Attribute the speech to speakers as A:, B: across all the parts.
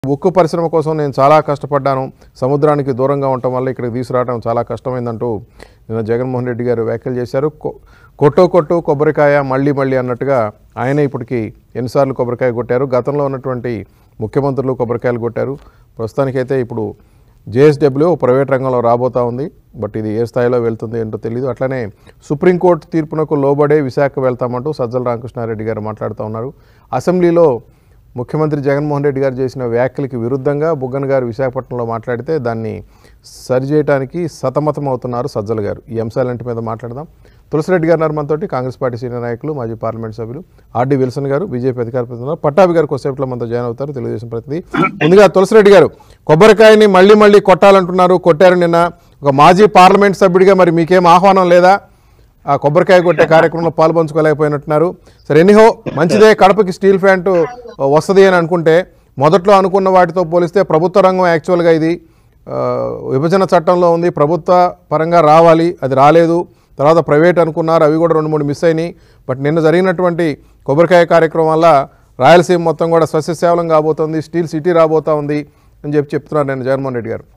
A: ఉక్కు పరిశ్రమ కోసం నేను చాలా కష్టపడ్డాను సముద్రానికి దూరంగా ఉండటం వల్ల ఇక్కడికి తీసుకురావడం చాలా కష్టమైందంటూ నిన్న జగన్మోహన్ రెడ్డి గారు వ్యాఖ్యలు చేశారు కొ- కొట్టో కొట్టు కొబ్బరికాయ మళ్ళీ మళ్ళీ అన్నట్టుగా ఆయనే ఇప్పటికి ఎన్నిసార్లు కొబ్బరికాయ కొట్టారు గతంలో ఉన్నటువంటి ముఖ్యమంత్రులు కొబ్బరికాయలు కొట్టారు ప్రస్తుతానికైతే ఇప్పుడు జేఎస్డబ్ల్యూ ప్రైవేట్ రంగంలో రాబోతా ఉంది బట్ ఇది ఏ స్థాయిలో వెళ్తుంది ఏంటో తెలియదు అట్లనే సుప్రీంకోర్టు తీర్పునకు లోబడే విశాఖ వెళ్తామంటూ సజ్జల రామకృష్ణారెడ్డి గారు మాట్లాడుతూ ఉన్నారు అసెంబ్లీలో ముఖ్యమంత్రి జగన్మోహన్ రెడ్డి గారు చేసిన వ్యాఖ్యలకి విరుద్ధంగా బుగ్గన్ గారు విశాఖపట్నంలో మాట్లాడితే దాన్ని సరిచేయడానికి సతమతం అవుతున్నారు సజ్జల గారు ఈ అంశాలంటి మీద మాట్లాడదాం తులసిరెడ్డి గారు ఉన్నారు మనతోటి కాంగ్రెస్ పార్టీ సీనియర్ నాయకులు మాజీ పార్లమెంట్ సభ్యులు ఆర్డీ విల్సన్ గారు బీజేపీ అధికార ప్రతినిధులు పట్టాభి గారు కొద్దిసేపట్లో మనతో జాయిన్ అవుతారు తెలుగుదేశం ప్రతినిధి ముందుగా తులసిరెడ్డి గారు కొబ్బరికాయని మళ్ళీ మళ్ళీ కొట్టాలంటున్నారు కొట్టారు నిన్న ఒక మాజీ పార్లమెంట్ సభ్యుడిగా మరి మీకేం ఆహ్వానం లేదా ఆ కొబ్బరికాయ కొట్టే కార్యక్రమంలో పాల్పంచుకోలేకపోయినట్టున్నారు సరే ఎనీహో మంచిదే కడపకి స్టీల్ ప్లాంట్ వస్తుంది అని అనుకుంటే మొదట్లో అనుకున్న వాటితో పోలిస్తే ప్రభుత్వ రంగం యాక్చువల్గా ఇది ఆ, విభజన చట్టంలో ఉంది ప్రభుత్వ పరంగా రావాలి అది రాలేదు తర్వాత ప్రైవేట్ అనుకున్నారు అవి కూడా రెండు మూడు మిస్ అయినాయి బట్ నిన్న జరిగినటువంటి కొబ్బరికాయ కార్యక్రమం వల్ల రాయలసీమ మొత్తం కూడా సస్యశ్యామలం కాబోతోంది స్టీల్ సిటీ రాబోతా ఉంది అని చెప్పి చెప్తున్నారు నేను జగన్మోహన్ రెడ్డి గారు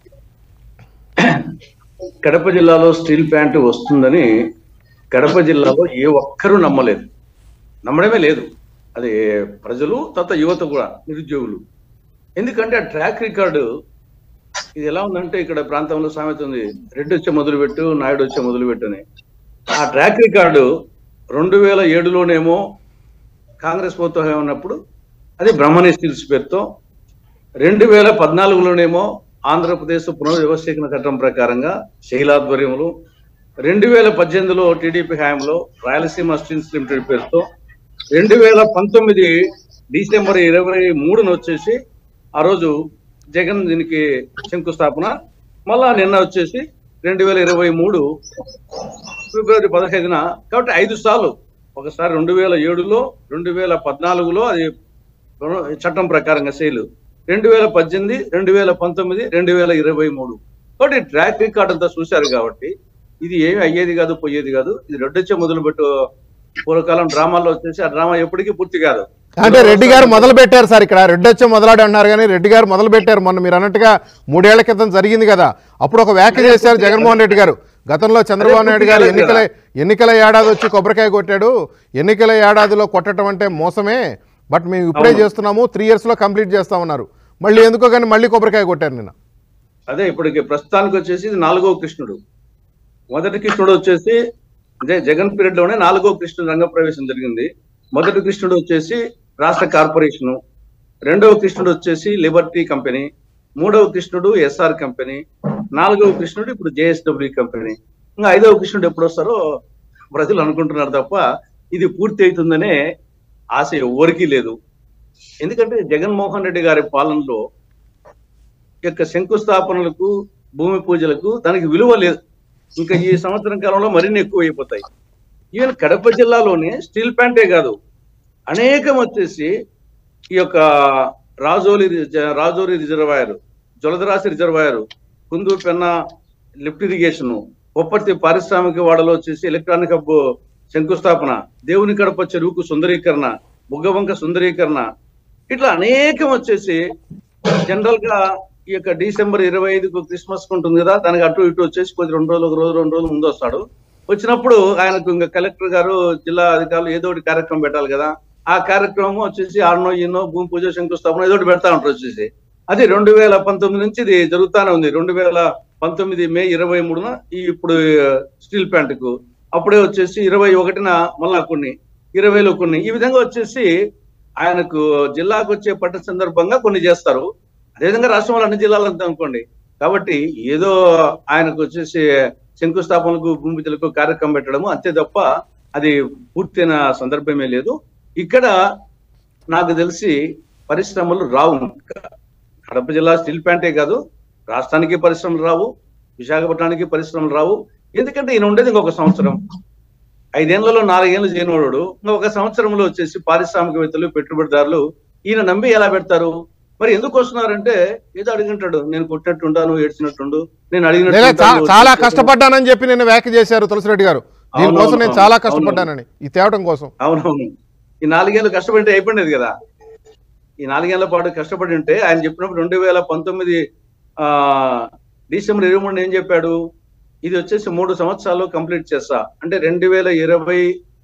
B: కడప జిల్లాలో స్టీల్ ప్లాంట్ వస్తుందని కడప జిల్లాలో ఏ ఒక్కరూ నమ్మలేదు నమ్మడమే లేదు అది ప్రజలు తర్వాత యువత కూడా నిరుద్యోగులు ఎందుకంటే ఆ ట్రాక్ రికార్డు ఇది ఎలా ఉందంటే ఇక్కడ ప్రాంతంలో సామెత ఉంది రెడ్డి వచ్చే మొదలుపెట్టు నాయుడు వచ్చే మొదలుపెట్టు అని ఆ ట్రాక్ రికార్డు రెండు వేల ఏడులోనేమో కాంగ్రెస్ ప్రభుత్వం ఉన్నప్పుడు అది బ్రహ్మణి స్టీల్స్ పేరుతో రెండు వేల పద్నాలుగులోనేమో ఆంధ్రప్రదేశ్ పునర్వ్యవస్థీకరణ చట్టం ప్రకారంగా శైలాధ్వర్యంలో రెండు వేల పద్దెనిమిదిలో టీడీపీ హయాంలో రాయలసీమ స్టీల్స్ లిమిటెడ్ పేరుతో రెండు వేల పంతొమ్మిది డిసెంబర్ ఇరవై మూడున వచ్చేసి ఆ రోజు జగన్ దీనికి శంకుస్థాపన మళ్ళా నిన్న వచ్చేసి రెండు వేల ఇరవై మూడు ఫిబ్రవరి పదహైదున కాబట్టి ఐదు సార్లు ఒకసారి రెండు వేల ఏడులో రెండు వేల పద్నాలుగులో అది చట్టం ప్రకారంగా సేలు రెండు వేల పద్దెనిమిది రెండు వేల పంతొమ్మిది రెండు వేల ఇరవై మూడు కాబట్టి ట్రాక్ రికార్డ్ అంతా చూశారు కాబట్టి ఇది ఏమి అయ్యేది కాదు పోయేది కాదు ఇది రెడ్డొచ్చే మొదలు పెట్టు పూర్వకాలం డ్రామాల్లో వచ్చేసి ఆ డ్రామా ఎప్పటికీ పూర్తి కాదు
A: అంటే రెడ్డి గారు మొదలు పెట్టారు సార్ ఇక్కడ రెడ్డి వచ్చి మొదలాడి అన్నారు కానీ రెడ్డి గారు మొదలు పెట్టారు మొన్న మీరు అన్నట్టుగా మూడేళ్ల క్రితం జరిగింది కదా అప్పుడు ఒక వ్యాఖ్య చేశారు జగన్మోహన్ రెడ్డి గారు గతంలో చంద్రబాబు నాయుడు గారు ఎన్నికల ఎన్నికల ఏడాది వచ్చి కొబ్బరికాయ కొట్టాడు ఎన్నికల ఏడాదిలో కొట్టడం అంటే మోసమే బట్ మేము ఇప్పుడే చేస్తున్నాము త్రీ ఇయర్స్లో కంప్లీట్ చేస్తామన్నారు మళ్ళీ ఎందుకో కానీ మళ్ళీ కొబ్బరికాయ కొట్టారు నిన్న
B: అదే ఇప్పటికి ప్రస్తుతానికి వచ్చేసి ఇది నాలుగో కృష్ణుడు మొదటి కృష్ణుడు వచ్చేసి అదే జగన్ పీరియడ్ లోనే నాలుగో కృష్ణుడు రంగప్రవేశం జరిగింది మొదటి కృష్ణుడు వచ్చేసి రాష్ట్ర కార్పొరేషను రెండవ కృష్ణుడు వచ్చేసి లిబర్టీ కంపెనీ మూడవ కృష్ణుడు ఎస్ఆర్ కంపెనీ నాలుగవ కృష్ణుడు ఇప్పుడు జేఎస్డబ్ల్యూ కంపెనీ ఇంకా ఐదవ కృష్ణుడు ఎప్పుడు వస్తారో ప్రజలు అనుకుంటున్నారు తప్ప ఇది పూర్తి అవుతుందనే ఆశ ఎవరికీ లేదు ఎందుకంటే జగన్మోహన్ రెడ్డి గారి పాలనలో యొక్క శంకుస్థాపనలకు భూమి పూజలకు దానికి విలువ లేదు ఇంకా ఈ సంవత్సరం కాలంలో మరిన్ని ఎక్కువ అయిపోతాయి ఈవెన్ కడప జిల్లాలోనే స్టీల్ ప్లాంటే కాదు అనేకం వచ్చేసి ఈ యొక్క రాజోలి రిజ- Rajoli reservoir Jaladarasi reservoir Kundu Penna lift irrigation పొప్పర్తి పారిశ్రామిక వాడలో వచ్చేసి ఎలక్ట్రానిక్ హబ్ శంకుస్థాపన దేవుని కడప చెరువుకు సుందరీకరణ బుగ్గవంక సుందరీకరణ ఇట్లా అనేకం వచ్చేసి జనరల్ గా ఈ యొక్క డిసెంబర్ ఇరవై ఐదుకు క్రిస్మస్ ఉంటుంది కదా దానికి అటు ఇటు వచ్చేసి కొద్ది రెండు రోజులు ఒక రోజు రెండు రోజులు ముందు వస్తాడు వచ్చినప్పుడు ఆయనకు ఇంకా కలెక్టర్ గారు జిల్లా అధికారులు ఏదో ఒకటి కార్యక్రమం పెట్టాలి కదా ఆ కార్యక్రమం వచ్చేసి ఆడనో ఈనో భూమి పూజ శంకుస్థాపన ఏదో ఒకటి పెడతా ఉంటారు వచ్చేసి అది రెండు వేల పంతొమ్మిది నుంచి ఇది జరుగుతానే ఉంది రెండు వేల పంతొమ్మిది మే ఇరవై మూడున ఈ ఇప్పుడు స్టీల్ ప్లాంట్ కు అప్పుడే వచ్చేసి ఇరవై ఒకటిన మళ్ళా కొన్ని ఇరవైలో కొన్ని ఈ విధంగా వచ్చేసి ఆయనకు జిల్లాకు వచ్చే పట్ట సందర్భంగా కొన్ని చేస్తారు అదేవిధంగా రాష్ట్రంలో అన్ని జిల్లాలు అంతా అనుకోండి కాబట్టి ఏదో ఆయనకు వచ్చేసి శంకుస్థాపనకు భూమి పూజలకు కార్యక్రమం పెట్టడము అంతే తప్ప అది పూర్తయిన సందర్భమే లేదు ఇక్కడ నాకు తెలిసి పరిశ్రమలు రావు ఇంకా. కడప జిల్లా స్టీల్ ప్లాంటే కాదు రాష్ట్రానికి పరిశ్రమలు రావు విశాఖపట్నానికి పరిశ్రమలు రావు ఎందుకంటే ఈయన ఉండేది ఇంకొక సంవత్సరం ఐదేళ్లలో నాలుగేళ్లు చేయనివాడు ఒక సంవత్సరంలో వచ్చేసి పారిశ్రామికవేత్తలు పెట్టుబడిదారులు ఈయన నమ్మి ఎలా పెడతారు మరి ఎందుకు వస్తున్నారంటే ఏదో అడిగింటాడు నేను కొట్టినట్టుండాను ఏడ్చినట్టుండు నేను
A: లేదా
B: అడిగినట్టు
A: చా- చాలా కష్టపడ్డానని చెప్పి నిన్న వ్యాఖ్య చేశారు తులసిరెడ్డి గారు దీనికోసం
B: అవునవును,
A: నేను చాలా
B: అవును.
A: కష్టపడ్డానని ఈ తేవడం కోసం
B: అవునవును ఈ నాలుగేళ్ళు కష్టపడితే అయిపోయింది కదా ఈ నాలుగేళ్ల పాటు కష్టపడి ఉంటే ఆయన చెప్పినప్పుడు రెండు వేల పంతొమ్మిది ఆ డిసెంబర్ ఇరవై మూడు ఏం చెప్పాడు ఇది వచ్చేసి మూడు సంవత్సరాలు కంప్లీట్ చేస్తా అంటే రెండు వేల ఇరవై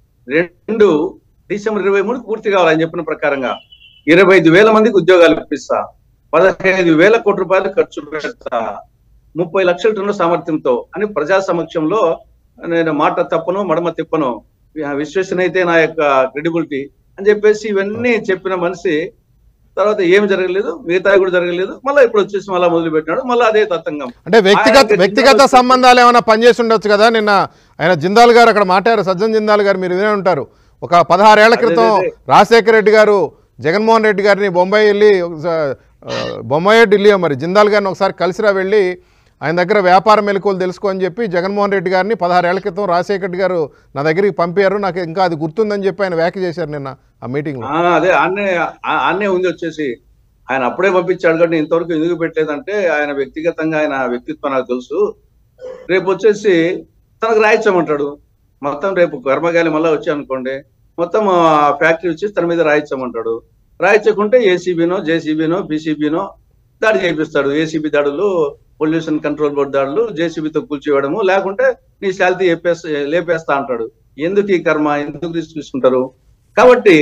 B: రెండు డిసెంబర్ ఇరవై మూడు పూర్తి కావాలి ఆయన చెప్పిన ప్రకారంగా ఇరవై ఐదు వేల మందికి ఉద్యోగాలు ఇప్పిస్తా పదహైదు వేల కోట్ల రూపాయలు ఖర్చు పెడతా ముప్పై లక్షల టన్నుల సామర్థ్యంతో అని ప్రజా సమక్షంలో నేను మాట తప్పను మడమ తిప్పను విశ్వసనైతే నా యొక్క క్రెడిబిలిటీ అని చెప్పేసి ఇవన్నీ చెప్పిన మనిషి తర్వాత ఏం జరగలేదు మిగతా కూడా జరగలేదు మళ్ళీ ఇప్పుడు వచ్చేసి మళ్ళీ మొదలు పెట్టినాడు మళ్ళీ అదే తతంగం
A: అంటే వ్యక్తిగత
B: ఆయన
A: వ్యక్తిగత
B: జిందాల్
A: సంబంధాలు ఏమైనా పనిచేసి ఉండొచ్చు కదా నిన్న ఆయన జిందాల్ గారు అక్కడ మాట్లాడారు సజ్జన్ జిందాల్ గారు మీరు వినే ఉంటారు ఒక పదహారేళ్ల
B: అదే,
A: క్రితం
B: అదే.
A: రాజశేఖర రెడ్డి గారు జగన్మోహన్ రెడ్డి గారిని బొంబాయి వెళ్ళి ఒకసా- ఆ, బొంబాయి ఢిల్లీయో మరి జిందాల్ గారిని ఒకసారి కలిసిరా వెళ్ళి ఆయన దగ్గర వ్యాపార మెలకువలు తెలుసుకో అని చెప్పి జగన్మోహన్ రెడ్డి గారిని పదహారేళ్ల క్రితం రాజశేఖర రెడ్డి గారు నా దగ్గరికి పంపారు నాకు ఇంకా అది గుర్తుందని చెప్పి ఆయన వ్యాఖ్య చేశారు నిన్న ఆ మీటింగ్లో
B: ఆ, అదే ఆన్నే ఆ- ఆన్నే ఉంది వచ్చేసి ఆయన అప్పుడే పంపించాడు కానీ ఇంతవరకు ఎందుకు పెట్టలేదంటే ఆయన వ్యక్తిగతంగా ఆయన వ్యక్తిత్వం నాకు తెలుసు రేపు వచ్చేసి తనకు రాయించమంటాడు మొత్తం రేపు కర్మగాలి మళ్ళీ వచ్చి అనుకోండి మొత్తం ఫ్యాక్టరీ వచ్చి తన మీద రాయించమంటాడు రాయించకుంటే ఏసీబీనో జేసీబీనో బీసీబీనో దాడి చేపిస్తాడు ఏసీబీ దాడులు పొల్యూషన్ కంట్రోల్ బోర్డు దాడులు జేసీబీతో కూల్చివేయడము లేకుంటే నీ శాలిటీ లేపేస్తా లేపేస్తా అంటాడు ఎందుకు ఈ కర్మ ఎందుకు తీసుకుంటారు కాబట్టి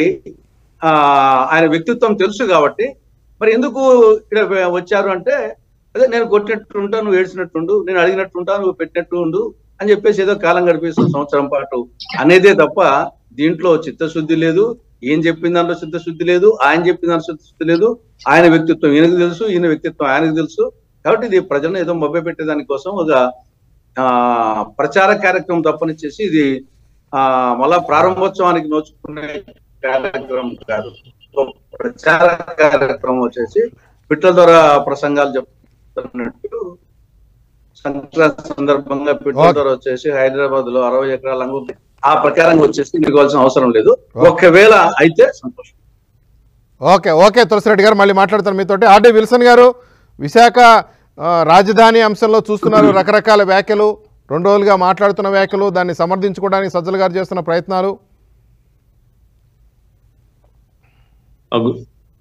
B: ఆ ఆయన వ్యక్తిత్వం తెలుసు కాబట్టి మరి ఎందుకు ఇక్కడ వచ్చారు అంటే అదే నేను కొట్టినట్టు ఉంటా నువ్వు ఏడ్చినట్టుండు నేను అడిగినట్టు ఉంటా నువ్వు పెట్టినట్టు ఉండు అని చెప్పేసి ఏదో కాలం గడిపేస్తాం సంవత్సరం పాటు అనేదే తప్ప దీంట్లో చిత్తశుద్ధి లేదు ఏం చెప్పిన దాంట్లో చిత్తశుద్ధి లేదు ఆయన చెప్పిన దాంట్లో చిత్తశుద్ధి లేదు ఆయన వ్యక్తిత్వం ఈయనకు తెలుసు ఈయన వ్యక్తిత్వం ఆయనకు తెలుసు కాబట్టి ఇది ప్రజలను ఏదో మభ్య పెట్టే దానికోసం ఒక ఆ ప్రచార కార్యక్రమం తప్పనిచ్చేసి ఇది ఆ మళ్ళా ప్రారంభోత్సవానికి నోచుకునే కార్యక్రమం కాదు ఒక ప్రచార కార్యక్రమం వచ్చేసి పిట్ల ద్వారా ప్రసంగాలు చెప్తున్నట్టు సంక్రాంతి సందర్భంగా పిట్ల
A: Okay.
B: ద్వారా వచ్చేసి హైదరాబాద్ లో అరవై ఎకరాల లంగు ఉంది. ఆ ప్రకారంగా వచ్చేసి మిగవలసిన అవసరం లేదు ఒకవేళ అయితే సంతోషం
A: ఓకే ఓకే తులసిరెడ్డి గారు మళ్ళీ మాట్లాడతాను మీతోటి ఆర్డీ విల్సన్ గారు విశాఖ ఆ, రాజధాని అంశంలో చూస్తున్నారు రకరకాల వ్యాఖ్యలు రెండు రోజులుగా మాట్లాడుతున్న వ్యాఖ్యలు దాన్ని సమర్థించుకోవడానికి సజ్జల గారు చేస్తున్న ప్రయత్నాలు
C: ఆ, గు-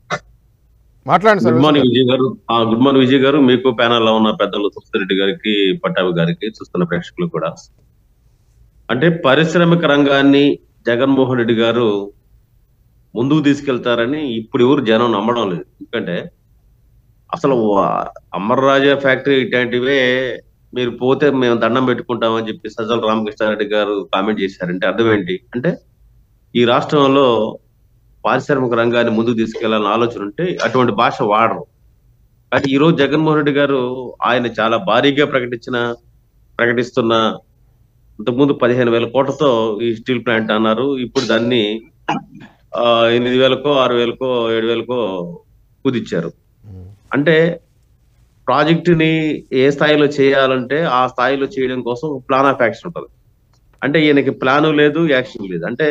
A: మాట్లాడండి సార్
C: గుడ్ మార్నింగ్ విజయ్ గారు ఆ గుడ్ మార్నింగ్ విజయ్ గారు మీకు ప్యానల్ లో ఉన్న పెద్దలు సుస్థిరెడ్డి గారికి పట్టాభి గారికి చూస్తున్న ప్రేక్షకులు కూడా అంటే పారిశ్రామిక రంగాన్ని జగన్మోహన్ రెడ్డి గారు ముందుకు తీసుకెళ్తారని ఇప్పుడు ఎవరు జనం నమ్మడం లేదు ఎందుకంటే అసలు వా- అమర్రాజా ఫ్యాక్టరీ ఇట్లాంటివే మీరు పోతే మేము దండం పెట్టుకుంటామని చెప్పి సజ్జల రామకృష్ణారెడ్డి గారు కామెంట్ చేశారంటే అర్థం ఏంటి అంటే ఈ రాష్ట్రంలో పారిశ్రామిక రంగాన్ని ముందుకు తీసుకెళ్లాలని ఆలోచన ఉంటే అటువంటి భాష వాడరు కానీ ఈ రోజు జగన్మోహన్ రెడ్డి గారు ఆయన చాలా భారీగా ప్రకటించిన ప్రకటిస్తున్న ఇంతకుముందు పదిహేను వేల కోట్లతో ఈ స్టీల్ ప్లాంట్ అన్నారు ఇప్పుడు దాన్ని ఆ, ఎనిమిది వేలకో ఆరు వేలకో ఏడు వేలకో కుదిచ్చారు అంటే ప్రాజెక్టుని ఏ స్థాయిలో చేయాలంటే ఆ స్థాయిలో చేయడం కోసం ప్లాన్ ఆఫ్ యాక్షన్ ఉంటుంది అంటే ఈయనకి ప్లాను లేదు యాక్షన్ లేదు అంటే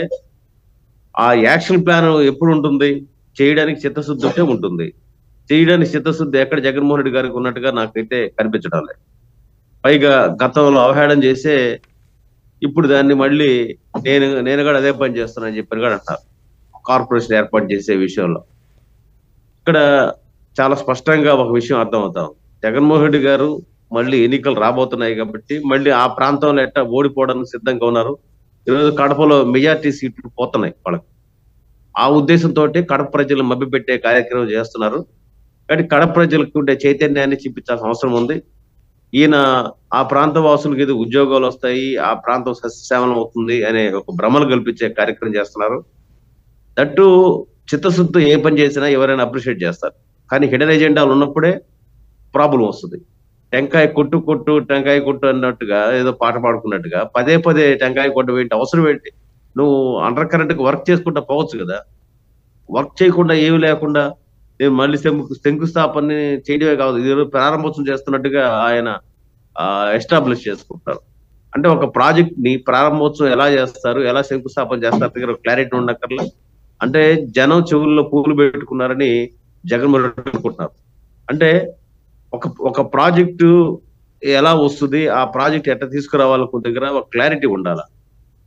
C: ఆ యాక్షన్ ప్లాన్ ఎప్పుడు ఉంటుంది చేయడానికి చిత్తశుద్ధి ఉంటే ఉంటుంది చేయడానికి చిత్తశుద్ధి ఎక్కడ జగన్మోహన్ రెడ్డి గారికి ఉన్నట్టుగా నాకైతే కనిపించడం లేదు పైగా గతంలో అవహేళన చేసే ఇప్పుడు దాన్ని మళ్ళీ నేను నేను కూడా అదే పని చేస్తున్నానని చెప్పని కూడా అంటారు కార్పొరేషన్ ఏర్పాటు చేసే విషయంలో ఇక్కడ చాలా స్పష్టంగా ఒక విషయం అర్థం అవుతాం జగన్మోహన్ రెడ్డి గారు మళ్ళీ ఎన్నికలు రాబోతున్నాయి కాబట్టి మళ్ళీ ఆ ప్రాంతంలో ఎట్టా ఓడిపోవడానికి సిద్ధంగా ఉన్నారు ఈరోజు కడపలో మెజార్టీ సీట్లు పోతున్నాయి వాళ్ళకి ఆ ఉద్దేశంతో కడప ప్రజలు మభ్యపెట్టే కార్యక్రమం చేస్తున్నారు కాబట్టి కడప ప్రజలకు ఉండే చైతన్యాన్ని చూపించాల్సిన అవసరం ఉంది ఈయన ఆ ప్రాంత వాసులకు ఏదో ఉద్యోగాలు వస్తాయి ఆ ప్రాంతం సస్యశ్యామలం అవుతుంది అనే ఒక భ్రమలు కల్పించే కార్యక్రమం చేస్తున్నారు దట్టు చిత్తశుద్ధి ఏ పని చేసినా ఎవరైనా అప్రిషియేట్ చేస్తారు కానీ హిడెన్ ఎజెండాలు ఉన్నప్పుడే ప్రాబ్లం వస్తుంది టెంకాయ కొట్టు కొట్టు టెంకాయ కొట్టు అన్నట్టుగా ఏదో పాట పాడుకున్నట్టుగా పదే పదే టెంకాయ కొట్టు ఏంటి అవసరం ఏంటి నువ్వు అండర్ కరెంట్ వర్క్ చేసుకుంటా పోవచ్చు కదా వర్క్ చేయకుండా ఏమి లేకుండా నేను మళ్ళీ శంకు శంకుస్థాపన చేయడమే కాదు ఇది ప్రారంభోత్సవం చేస్తున్నట్టుగా ఆయన ఎస్టాబ్లిష్ చేసుకుంటారు అంటే ఒక ప్రాజెక్ట్ ని ప్రారంభోత్సవం ఎలా చేస్తారు ఎలా శంకుస్థాపన చేస్తారు దగ్గర క్లారిటీ ఉండక్కర్లే అంటే జనం చెవుల్లో పూలు పెట్టుకున్నారని జగన్మోహన్ రెడ్డి అనుకుంటున్నారు అంటే ఒక ఒక ప్రాజెక్టు ఎలా వస్తుంది ఆ ప్రాజెక్ట్ ఎట్లా తీసుకురావాలనుకున్న దగ్గర ఒక క్లారిటీ ఉండాలి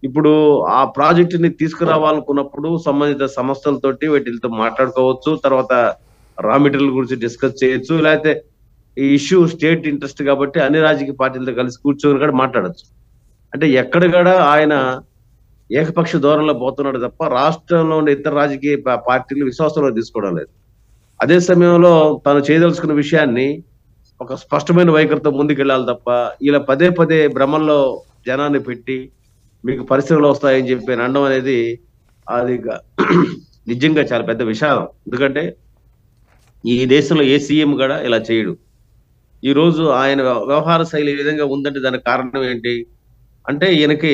C: ఇప్పుడు ఆ ప్రాజెక్ట్ ని తీసుకురావాలనుకున్నప్పుడు సంబంధిత సంస్థలతోటి వీటితో మాట్లాడుకోవచ్చు తర్వాత రా మెటీరియల్ గురించి డిస్కస్ చేయొచ్చు లేకపోతే ఈ ఇష్యూ స్టేట్ ఇంట్రెస్ట్ కాబట్టి అన్ని రాజకీయ పార్టీలతో కలిసి కూర్చొని కూడా మాట్లాడొచ్చు అంటే ఎక్కడ కూడా ఆయన ఏకపక్ష ధోరణిలో పోతున్నాడు తప్ప రాష్ట్రంలో ఉన్న ఇతర రాజకీయ పా- పార్టీలు విశ్వాసంలో తీసుకోవడం లేదు అదే సమయంలో తాను చేయదలుచుకున్న విషయాన్ని ఒక స్పష్టమైన వైఖరితో ముందుకెళ్ళాలి తప్ప ఇలా పదే పదే భ్రమంలో జనాన్ని పెట్టి మీకు పరిశ్రమలు వస్తాయని చెప్పి అనడం అనేది అది ఇక నిజంగా చాలా పెద్ద విషాదం ఎందుకంటే ఈ దేశంలో ఏ సీఎం కూడా ఇలా చేయడు ఈ రోజు ఆయన వ్యవహార శైలి ఈ విధంగా ఉందంటే దానికి కారణం ఏంటి అంటే ఈయనకి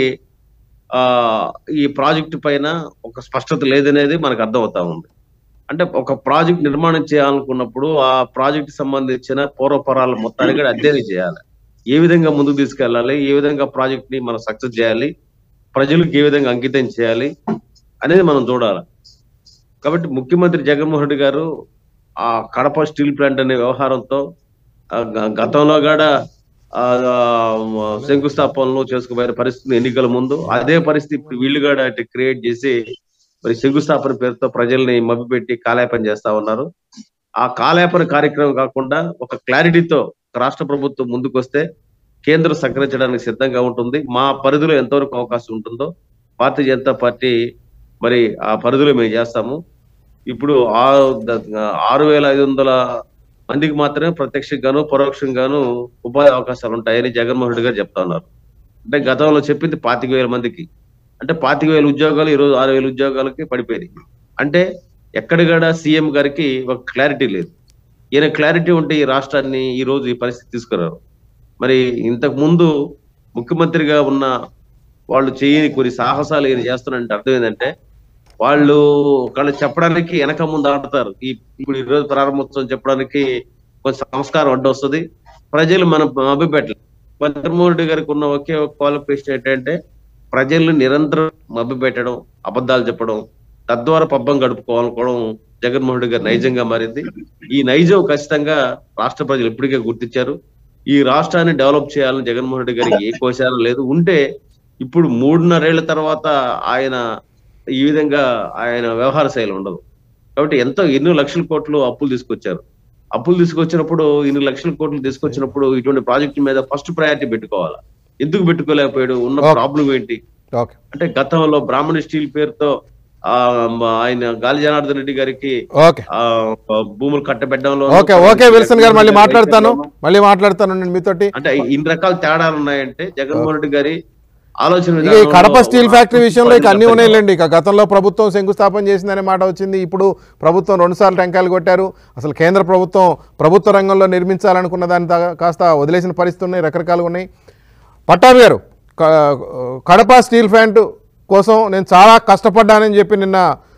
C: ఆ ఈ ప్రాజెక్టు పైన ఒక స్పష్టత లేదనేది మనకు అర్థం అవుతా ఉంది అంటే ఒక ప్రాజెక్ట్ నిర్మాణం చేయాలనుకున్నప్పుడు ఆ ప్రాజెక్ట్ సంబంధించిన పూర్వపరాల మొత్తాన్ని కూడా అధ్యయనం చేయాలి ఏ విధంగా ముందుకు తీసుకెళ్ళాలి ఏ విధంగా ప్రాజెక్ట్ ని మనం సక్సెస్ చేయాలి ప్రజలకు ఏ విధంగా అంకితం చేయాలి అనేది మనం చూడాలి కాబట్టి ముఖ్యమంత్రి జగన్మోహన్ రెడ్డి గారు ఆ కడప స్టీల్ ప్లాంట్ అనే వ్యవహారంతో ఆ గ- గతంలో కూడా ఆ, ఆ, శంకుస్థాపనలు చేసుకుపోయిన పరిస్థితి ఎన్నికల ముందు అదే పరిస్థితి ఇప్పుడు వీళ్ళు కూడా క్రియేట్ చేసి మరి శంకుస్థాపన పేరుతో ప్రజల్ని మభ్యపెట్టి కాలేపన చేస్తా ఉన్నారు ఆ కాలేపన కార్యక్రమం కాకుండా ఒక క్లారిటీతో రాష్ట్ర ప్రభుత్వం ముందుకు వస్తే కేంద్రం సహకరించడానికి సిద్ధంగా ఉంటుంది మా పరిధిలో ఎంతవరకు అవకాశం ఉంటుందో భారతీయ జనతా పార్టీ మరి ఆ పరిధిలో మేము చేస్తాము ఇప్పుడు ఆరు ఆరు వేల ఐదు వందల మందికి మాత్రమే ప్రత్యక్షంగాను పరోక్షంగాను ఉపాధి అవకాశాలు ఉంటాయని జగన్మోహన్ రెడ్డి గారు చెప్తా ఉన్నారు అంటే గతంలో చెప్పింది పాతిక వేల మందికి అంటే పాతిక వేల ఉద్యోగాలు ఈ రోజు ఆరు వేల ఉద్యోగాలకి పడిపోయింది అంటే ఎక్కడ కూడా సీఎం గారికి ఒక క్లారిటీ లేదు ఈయన క్లారిటీ ఉంటే ఈ రాష్ట్రాన్ని ఈ రోజు ఈ పరిస్థితి తీసుకురారు మరి ఇంతకు ముందు ముఖ్యమంత్రిగా ఉన్న వాళ్ళు చేయని కొన్ని సాహసాలు ఈయన చేస్తున్నారంటే అర్థం ఏంటంటే వాళ్ళు ఒకళ్ళు చెప్పడానికి వెనక ముందు ఆడతారు ఈ ఇప్పుడు ఈ రోజు ప్రారంభోత్సవం చెప్పడానికి కొంచెం సంస్కారం అడ్డు వస్తుంది ప్రజలు మనం మభ్యపెట్టలేదు చంద్రమోహన్ రెడ్డి గారికి ఉన్న ఒకే ఒక క్వాలిఫికేషన్ ఏంటంటే ప్రజల్ని నిరంతరం మభ్యపెట్టడం అబద్ధాలు చెప్పడం తద్వారా పబ్బం గడుపుకోవాలనుకోవడం జగన్మోహన్ రెడ్డి గారి నైజంగా మారింది ఈ నైజం ఖచ్చితంగా రాష్ట్ర ప్రజలు ఇప్పటికే గుర్తించారు ఈ రాష్ట్రాన్ని డెవలప్ చేయాలని జగన్మోహన్ రెడ్డి గారికి ఏ కోశాలు లేదు ఉంటే ఇప్పుడు మూడున్నరేళ్ల తర్వాత ఆయన ఈ విధంగా ఆయన వ్యవహార శైలి ఉండదు కాబట్టి ఎంతో ఎన్నో లక్షల కోట్లు అప్పులు తీసుకొచ్చారు అప్పులు తీసుకొచ్చినప్పుడు ఇన్ని లక్షల కోట్లు తీసుకొచ్చినప్పుడు ఇటువంటి ప్రాజెక్టు మీద ఫస్ట్ ప్రయారిటీ పెట్టుకోవాలి ఎందుకు పెట్టుకోలేకపోయాడు ఉన్న
A: Okay.
C: ప్రాబ్లం ఏంటి
A: ఓకే
C: అంటే గతంలో బ్రాహ్మణ స్టీల్ పేరుతో ఆ మ- ఆయన గాలి జనార్దన్ రెడ్డి గారికి
A: ఓకే
C: ఆ భూములు కట్టబెట్టడంలో
A: ఓకే ఓకే విల్సన్ గారు మళ్ళీ మాట్లాడతాను మళ్ళీ మాట్లాడతాను నేను మీతోటి
C: అంటే ఇన్ని రకాల తేడాలు ఉన్నాయంటే జగన్మోహన్ రెడ్డి గారి ఆలోచన
A: ఇక ఈ
C: విధానంలో
A: కడప స్టీల్ ఫ్యాక్టరీ విషయంలో ఇక అన్ని
C: ఇబ్బంది
A: ఉన్నాయిలేండి ఇక గతంలో ప్రభుత్వం శంకుస్థాపన చేసిందనే మాట వచ్చింది ఇప్పుడు ప్రభుత్వం రెండుసార్లు టెంకాయలు కొట్టారు అసలు కేంద్ర ప్రభుత్వం ప్రభుత్వ రంగంలో నిర్మించాలనుకున్న దాన్ని తా- కాస్త వదిలేసిన పరిస్థితి ఉన్నాయి రకరకాలుగా ఉన్నాయి పట్టాభి గారు క- కడప స్టీల్ ప్లాంట్ కోసం నేను చాలా కష్టపడ్డానని చెప్పి నిన్న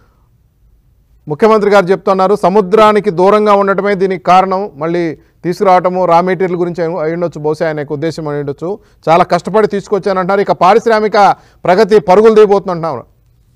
A: ముఖ్యమంత్రి గారు చెప్తున్నారు సముద్రానికి దూరంగా ఉండటమే దీనికి కారణం మళ్ళీ తీసుకురావటము రా మెటీరియల్ గురించి అయి అయి ఉండొచ్చు బహుశా ఆయన యొక్క ఉద్దేశం అయి ఉండొచ్చు చాలా కష్టపడి తీసుకొచ్చానంటున్నారు ఇక పారిశ్రామిక ప్రగతి పరుగులు దిగిపోతుందంటున్నారు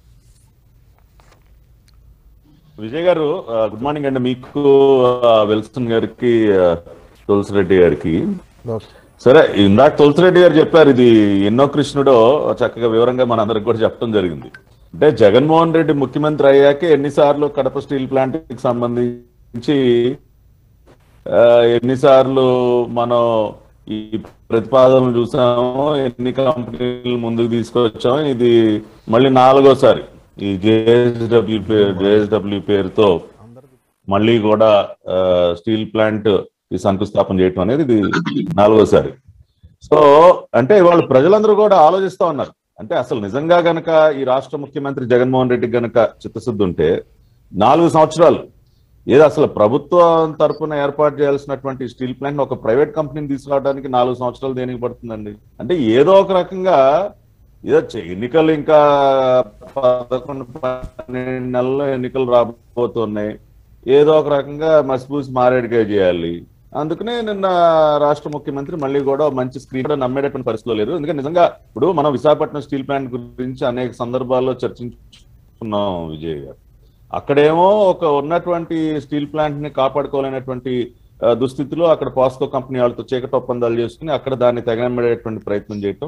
D: విజయ్ గారు ఆ, గుడ్ మార్నింగ్ అండి మీకు ఆ, విల్సన్ గారికి ఆ, తులసిరెడ్డి గారికి సరే ఇందాక తులసిరెడ్డి గారు చెప్పారు ఇది ఎన్నో కృష్ణుడో చక్కగా వివరంగా మనందరికి కూడా చెప్పడం జరిగింది అంటే జగన్మోహన్ రెడ్డి ముఖ్యమంత్రి అయ్యాక ఎన్నిసార్లు కడప స్టీల్ ప్లాంట్ కి సంబంధించి ఆ, ఎన్నిసార్లు మనం ఈ ప్రతిపాదనలు చూసాము ఎన్ని కంపెనీలు ముందుకు తీసుకొచ్చాము ఇది మళ్ళీ నాలుగోసారి ఈ జేఎస్డబ్ల్యూ పేరు జేఎస్డబ్ల్యూ పేరుతో మళ్ళీ కూడా ఆ, స్టీల్ ప్లాంట్ ఈ శంకుస్థాపన చేయటం అనేది ఇది నాలుగోసారి సో అంటే ఇవాళ ప్రజలందరూ కూడా ఆలోచిస్తా ఉన్నారు అంటే అసలు నిజంగా గనక ఈ రాష్ట్ర ముఖ్యమంత్రి జగన్మోహన్ రెడ్డి గనక చిత్తశుద్ధి ఉంటే నాలుగు సంవత్సరాలు ఏదో అసలు ప్రభుత్వం తరపున ఏర్పాటు చేయాల్సినటువంటి స్టీల్ ప్లాంట్ ఒక ప్రైవేట్ కంపెనీని తీసుకురావడానికి నాలుగు సంవత్సరాలు దేనికి పడుతుందండి అంటే ఏదో ఒక రకంగా ఏదో చె- ఎన్నికలు ఇంకా పదకొండు పన్నెండు నెలల్లో ఎన్నికలు రాబోతున్నాయి ఏదో ఒక రకంగా మసిపూసి మారేడుగా చేయాలి అందుకనే నిన్న రాష్ట్ర ముఖ్యమంత్రి మళ్ళీ కూడా మంచి స్క్రీన్ కూడా నమ్మేటటువంటి పరిస్థితిలో లేరు ఎందుకంటే నిజంగా ఇప్పుడు మనం విశాఖపట్నం స్టీల్ ప్లాంట్ గురించి అనేక సందర్భాల్లో చర్చించుకున్నాం విజయ్ గారు అక్కడేమో ఒక ఉన్నటువంటి స్టీల్ ప్లాంట్ ని కాపాడుకోలేనటువంటి ఆ, దుస్థితిలో అక్కడ పాస్కో కంపెనీ వాళ్ళతో చీకటి ఒప్పందాలు చేసుకుని అక్కడ దాన్ని తెగనమ్మేటటువంటి ప్రయత్నం చేయటం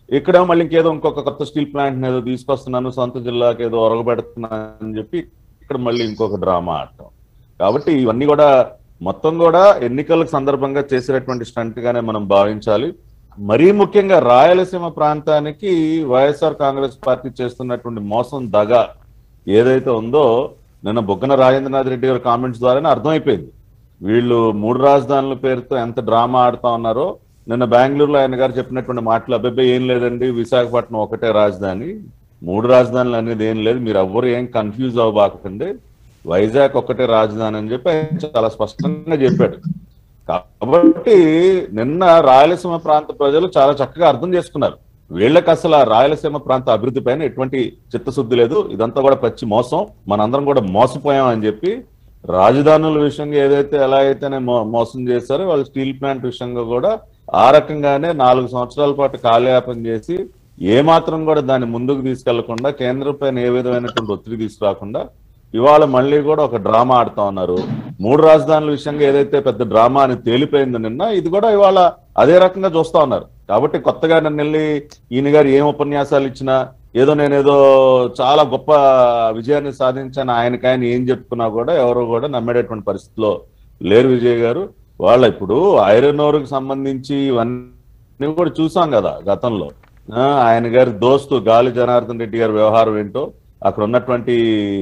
D: ఇక్కడేమో మళ్ళీ ఇంకేదో ఇంకొక కొత్త స్టీల్ ప్లాంట్ ఏదో తీసుకొస్తున్నాను సొంత జిల్లాకి ఏదో ఒరగబెడుతున్నాను అని చెప్పి ఇక్కడ మళ్ళీ ఇంకొక డ్రామా ఆడటం కాబట్టి ఇవన్నీ కూడా మొత్తం కూడా ఎన్నికల సందర్భంగా చేసినటువంటి స్టంట్ గానే మనం భావించాలి మరీ ముఖ్యంగా రాయలసీమ ప్రాంతానికి వైఎస్ఆర్ కాంగ్రెస్ పార్టీ చేస్తున్నటువంటి మోసం దగ ఏదైతే ఉందో నిన్న బొగ్గన రాజేంద్రనాథ్ రెడ్డి గారి కామెంట్స్ ద్వారానే అర్థమైపోయింది వీళ్ళు మూడు రాజధానుల పేరుతో ఎంత డ్రామా ఆడుతా ఉన్నారో నిన్న బెంగళూరులో ఆయన గారు చెప్పినటువంటి మాటలు అబ్బాయి ఏం లేదండి విశాఖపట్నం ఒకటే రాజధాని మూడు రాజధానులు అనేది ఏం లేదు మీరు ఎవ్వరు ఏం కన్ఫ్యూజ్ అవ్వబాకండి వైజాగ్ ఒక్కటే రాజధాని అని చెప్పి ఆయన చాలా స్పష్టంగా చెప్పాడు కాబట్టి నిన్న రాయలసీమ ప్రాంత ప్రజలు చాలా చక్కగా అర్థం చేసుకున్నారు వీళ్ళకి అసలు ఆ రాయలసీమ ప్రాంత అభివృద్ధి పైన ఎటువంటి చిత్తశుద్ధి లేదు ఇదంతా కూడా పచ్చి మోసం మనందరం కూడా మోసపోయాం అని చెప్పి రాజధానుల విషయంగా ఏదైతే ఎలా అయితేనే మో- మోసం చేశారో వాళ్ళు స్టీల్ ప్లాంట్ విషయంగా కూడా ఆ రకంగానే నాలుగు సంవత్సరాల పాటు కాలయాపన చేసి ఏ మాత్రం కూడా దాన్ని ముందుకు తీసుకెళ్లకుండా కేంద్రం పైన ఏ విధమైనటువంటి ఒత్తిడి తీసుకురాకుండా ఇవాళ మళ్ళీ కూడా ఒక డ్రామా ఆడుతా ఉన్నారు మూడు రాజధానుల విషయంగా ఏదైతే పెద్ద డ్రామా అని తేలిపోయిందో నిన్న ఇది కూడా ఇవాళ అదే రకంగా చూస్తా ఉన్నారు కాబట్టి కొత్తగా నన్ను వెళ్ళి ఈయన గారు ఏం ఉపన్యాసాలు ఇచ్చినా ఏదో నేనేదో చాలా గొప్ప విజయాన్ని సాధించాను ఆయనకి ఆయన ఏం చెప్పుకున్నా కూడా ఎవరు కూడా నమ్మేటటువంటి పరిస్థితిలో లేరు విజయ్ గారు వాళ్ళ ఇప్పుడు ఐరన్ ఓర్కి సంబంధించి ఇవన్నీ కూడా చూసాం కదా గతంలో ఆ, ఆయన గారి దోస్తు గాలి జనార్దన్ రెడ్డి గారి వ్యవహారం ఏంటో అక్కడ ఉన్నటువంటి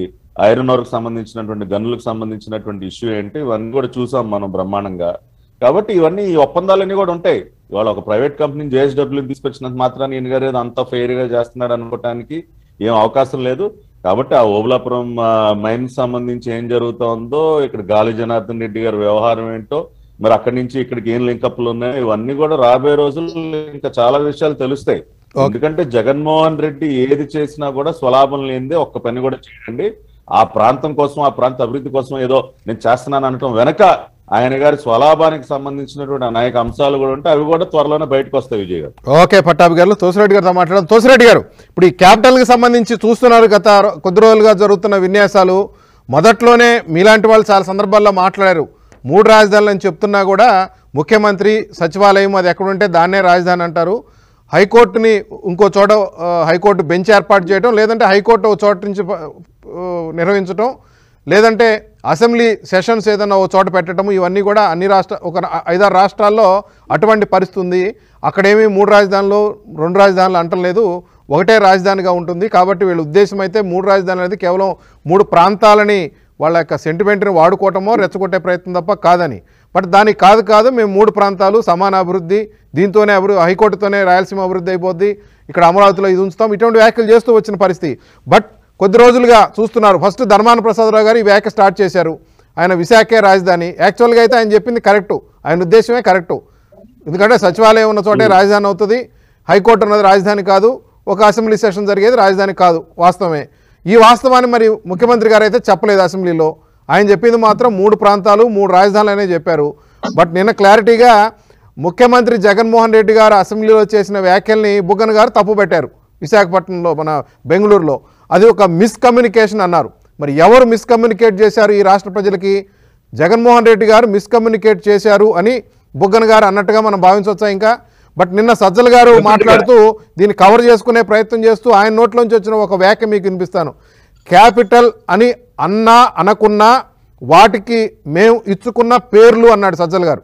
D: ఐరన్ ఓర్కి సంబంధించినటువంటి గనులకు సంబంధించినటువంటి ఇష్యూ ఏంటి ఇవన్నీ కూడా చూసాం మనం బ్రహ్మాండంగా కాబట్టి ఇవన్నీ ఈ ఒప్పందాలన్నీ కూడా ఉంటాయి ఇవాళ ఒక ప్రైవేట్ కంపెనీని జేఎస్డబ్ల్యూ తీసుకొచ్చినంత మాత్రాన్ని ఈయన గారు ఏదో అంత ఫెయిర్ గా చేస్తున్నాడు అనుకోవటానికి ఏం అవకాశం లేదు కాబట్టి ఆ ఓబులాపురం మైన్ సంబంధించి ఏం జరుగుతోందో ఇక్కడ గాలి జనార్దన్ రెడ్డి గారి వ్యవహారం ఏంటో మరి అక్కడి నుంచి ఇక్కడికి ఏం లింకప్లు ఉన్నాయో ఇవన్నీ కూడా రాబోయే రోజుల్లో ఇంకా చాలా విషయాలు తెలుస్తాయి ఎందుకంటే జగన్మోహన్ రెడ్డి ఏది చేసినా కూడా స్వలాభం లేనిదే ఒక్క పని కూడా చేయండి ఆ ప్రాంతం కోసం ఆ ప్రాంత అభివృద్ధి కోసం ఏదో నేను చేస్తున్నాను అనటం వెనక ఆయన గారి స్వలాభానికి సంబంధించినటువంటి అనేక అంశాలు కూడా ఉంటే అవి కూడా త్వరలోనే బయటకు వస్తాయి విజయ్ గారు
A: ఓకే పట్టాభి గారు తోసిరెడ్డి గారితో మాట్లాడడం తోసిరెడ్డి గారు ఇప్పుడు ఈ క్యాపిటల్కి సంబంధించి చూస్తున్నారు గత రో- కొద్ది రోజులుగా జరుగుతున్న విన్యాసాలు మొదట్లోనే మీలాంటి వాళ్ళు చాలా సందర్భాల్లో మాట్లాడారు మూడు రాజధానులు అని చెప్తున్నా కూడా ముఖ్యమంత్రి సచివాలయం అది ఎక్కడుంటే దాన్నే రాజధాని అంటారు హైకోర్టుని ఇంకో చోట ఆ, హైకోర్టు బెంచ్ ఏర్పాటు చేయడం లేదంటే హైకోర్టు ఒక చోట నుంచి ప- ఆ, నిర్వహించడం లేదంటే అసెంబ్లీ సెషన్స్ ఏదైనా ఓ చోట పెట్టడం ఇవన్నీ కూడా అన్ని రాష్ట్ర ఒక రా- ఐదారు రాష్ట్రాల్లో అటువంటి పరిస్థితి ఉంది అక్కడేమీ మూడు రాజధానులు రెండు రాజధానులు అంటలేదు ఒకటే రాజధానిగా ఉంటుంది కాబట్టి వీళ్ళ ఉద్దేశం అయితే మూడు రాజధానులు అనేది కేవలం మూడు ప్రాంతాలని వాళ్ళ యొక్క సెంటిమెంట్ని వాడుకోవటమో రెచ్చగొట్టే ప్రయత్నం తప్ప కాదని బట్ దానికి కాదు కాదు మేము మూడు ప్రాంతాలు సమాన అభివృద్ధి దీంతోనే అభివృద్ధి హైకోర్టుతోనే రాయలసీమ అభివృద్ధి అయిపోద్ది ఇక్కడ అమరావతిలో ఇది ఉంచుతాం ఇటువంటి వ్యాఖ్యలు చేస్తూ వచ్చిన పరిస్థితి బట్ కొద్ది రోజులుగా చూస్తున్నారు ఫస్ట్ ధర్మాన ప్రసాదరావు గారు ఈ వ్యాఖ్య స్టార్ట్ చేశారు ఆయన విశాఖే రాజధాని యాక్చువల్గా అయితే ఆయన చెప్పింది కరెక్టు ఆయన ఉద్దేశమే కరెక్టు ఎందుకంటే సచివాలయం ఉన్న చోటే రాజధాని అవుతుంది హైకోర్టు ఉన్నది రాజధాని కాదు ఒక అసెంబ్లీ సెషన్ జరిగేది రాజధాని కాదు వాస్తవమే ఈ వాస్తవాన్ని మరి ముఖ్యమంత్రి గారు అయితే చెప్పలేదు అసెంబ్లీలో ఆయన చెప్పింది మాత్రం మూడు ప్రాంతాలు మూడు రాజధానులు అనే చెప్పారు బట్ నిన్న క్లారిటీగా ముఖ్యమంత్రి జగన్మోహన్ రెడ్డి గారు అసెంబ్లీలో చేసిన వ్యాఖ్యల్ని బుగ్గన్ గారు తప్పుపెట్టారు విశాఖపట్నంలో మన బెంగళూరులో అది ఒక మిస్కమ్యూనికేషన్ అన్నారు మరి ఎవరు మిస్కమ్యూనికేట్ చేశారు ఈ రాష్ట్ర ప్రజలకి జగన్మోహన్ రెడ్డి గారు మిస్కమ్యూనికేట్ చేశారు అని బుగ్గన్ గారు అన్నట్టుగా మనం భావించవచ్చా ఇంకా బట్ నిన్న సజ్జల గారు మాట్లాడుతూ దీన్ని కవర్ చేసుకునే ప్రయత్నం చేస్తూ ఆయన నోట్లోంచి వచ్చిన ఒక వ్యాఖ్య మీకు వినిపిస్తాను క్యాపిటల్ అని అన్నా అనకున్నా వాటికి మేము ఇచ్చుకున్న పేర్లు అన్నాడు సజ్జల గారు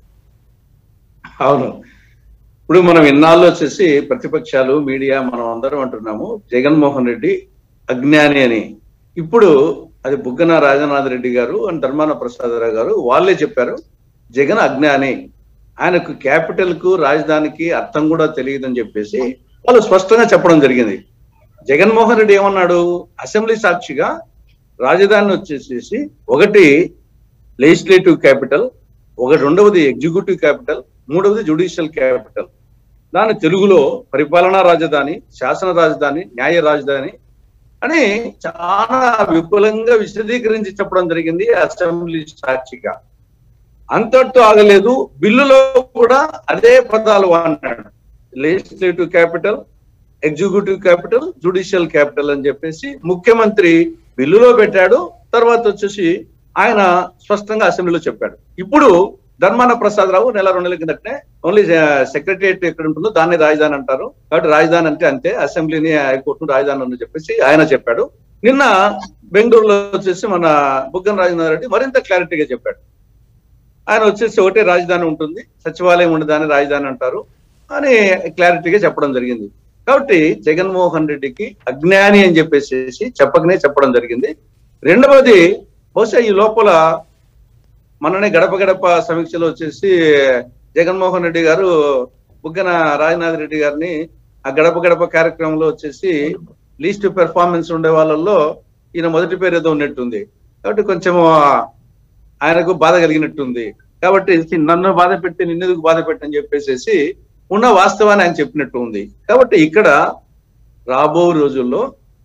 B: అవును ఇప్పుడు మనం ఇన్నాళ్ళు వచ్చేసి ప్రతిపక్షాలు మీడియా మనం అందరం అంటున్నాము జగన్మోహన్ రెడ్డి అజ్ఞాని అని ఇప్పుడు అది బుగ్గన రాజనాథ్ రెడ్డి గారు అండ్ ధర్మాన ప్రసాదరావు గారు వాళ్ళే చెప్పారు జగన్ అజ్ఞాని ఆయనకు క్యాపిటల్ కు రాజధానికి అర్థం కూడా తెలియదని చెప్పేసి వాళ్ళు స్పష్టంగా చెప్పడం జరిగింది జగన్మోహన్ రెడ్డి ఏమన్నాడు అసెంబ్లీ సాక్షిగా రాజధాని వచ్చేసేసి ఒకటి లెజిస్లేటివ్ క్యాపిటల్ ఒకటి రెండవది ఎగ్జిక్యూటివ్ క్యాపిటల్ మూడవది జుడిషియల్ క్యాపిటల్ దాని తెలుగులో పరిపాలనా రాజధాని శాసన రాజధాని న్యాయ రాజధాని అని చాలా విపులంగా విశదీకరించి చెప్పడం జరిగింది అసెంబ్లీ సాక్షిగా అంతటితో ఆగలేదు బిల్లులో కూడా అదే పదాలు వాడినాడు legislative capital executive capital judicial capital అని చెప్పేసి ముఖ్యమంత్రి బిల్లులో పెట్టాడు తర్వాత వచ్చేసి ఆయన స్పష్టంగా అసెంబ్లీలో చెప్పాడు ఇప్పుడు ధర్మాన ప్రసాద్ రావు నెల రెండు నెలల కిందటనే ఓన్లీ సెక్రటరియట్ ఎక్కడ ఉంటుందో దాన్ని రాజధాని అంటారు కాబట్టి రాజధాని అంటే అంతే అసెంబ్లీని హైకోర్టు రాజధాని అని చెప్పేసి ఆయన చెప్పాడు నిన్న బెంగళూరులో వచ్చేసి మన బుగ్గన రాజేంద్ర రెడ్డి మరింత క్లారిటీగా చెప్పాడు ఆయన వచ్చేసి ఒకటే రాజధాని ఉంటుంది సచివాలయం ఉండదాన్ని రాజధాని అంటారు అని క్లారిటీగా చెప్పడం జరిగింది కాబట్టి జగన్మోహన్ రెడ్డికి అజ్ఞాని అని చెప్పేసి చెప్పకనే చెప్పడం జరిగింది రెండవది బహుశా ఈ లోపల మననే గడప గడప సమీక్షలో వచ్చేసి జగన్మోహన్ రెడ్డి గారు బుగ్గన రాజనాథ్ రెడ్డి గారిని ఆ గడప గడప కార్యక్రమంలో వచ్చేసి లీస్ట్ పెర్ఫార్మెన్స్ ఉండే వాళ్ళల్లో ఈయన మొదటి పేరు ఏదో ఉన్నట్టుంది కాబట్టి కొంచెం ఆయనకు బాధ కలిగినట్టుంది కాబట్టి నన్ను బాధ పెట్టి నిన్నెందుకు బాధ పెట్టని చెప్పేసి ఉన్న వాస్తవాన్ని ఆయన చెప్పినట్టు ఉంది కాబట్టి ఇక్కడ రాబో రోజుల్లో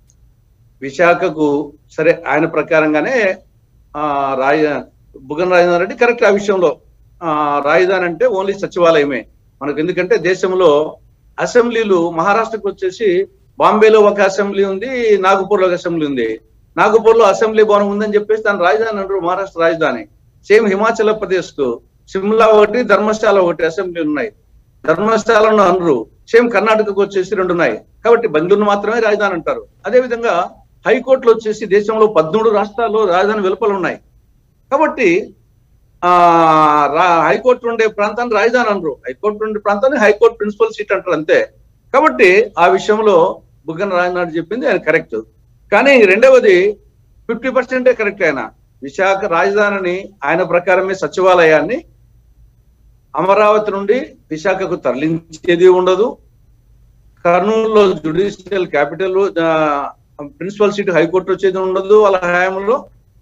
B: విశాఖకు సరే ఆయన ప్రకారంగానే ఆ రాయ బుగన్ రాజధాని రెడ్డి కరెక్ట్ ఆ విషయంలో ఆ రాజధాని అంటే ఓన్లీ సచివాలయమే మనకు ఎందుకంటే దేశంలో అసెంబ్లీలు మహారాష్ట్రకు వచ్చేసి బాంబేలో ఒక అసెంబ్లీ ఉంది నాగపూర్లో ఒక అసెంబ్లీ ఉంది నాగపూర్లో అసెంబ్లీ భవనం ఉందని చెప్పేసి దాని రాజధాని అంటారు మహారాష్ట్ర రాజధాని సేమ్ హిమాచల్ ప్రదేశ్ కు సిమ్లా ఒకటి ధర్మశాల ఒకటి అసెంబ్లీ ఉన్నాయి ధర్మశాలను అనరు సేమ్ కర్ణాటకకు వచ్చేసి రెండు ఉన్నాయి కాబట్టి బెంగళూరు మాత్రమే రాజధాని అంటారు అదే విధంగా హైకోర్టులో వచ్చేసి దేశంలో పద్మూడు రాష్ట్రాల్లో రాజధాని వెలుపలు ఉన్నాయి కాబట్టి ఆ రా- హైకోర్టు ఉండే ప్రాంతాన్ని రాజధాని అనరు హైకోర్టు ఉండే ప్రాంతాన్ని హైకోర్టు ప్రిన్సిపల్ సీట్ అంటారు అంతే కాబట్టి ఆ విషయంలో బుగ్గన రాజనాథ్ చెప్పింది ఆయన కరెక్ట్ కానీ రెండవది ఫిఫ్టీ పర్సెంటే కరెక్ట్ ఆయన విశాఖ రాజధానిని ఆయన ప్రకారమే సచివాలయాన్ని అమరావతి నుండి విశాఖకు తరలించేది ఉండదు కర్నూలులో judicial capital principal seat high court వచ్చేది ఉండదు వాళ్ళ హయాంలో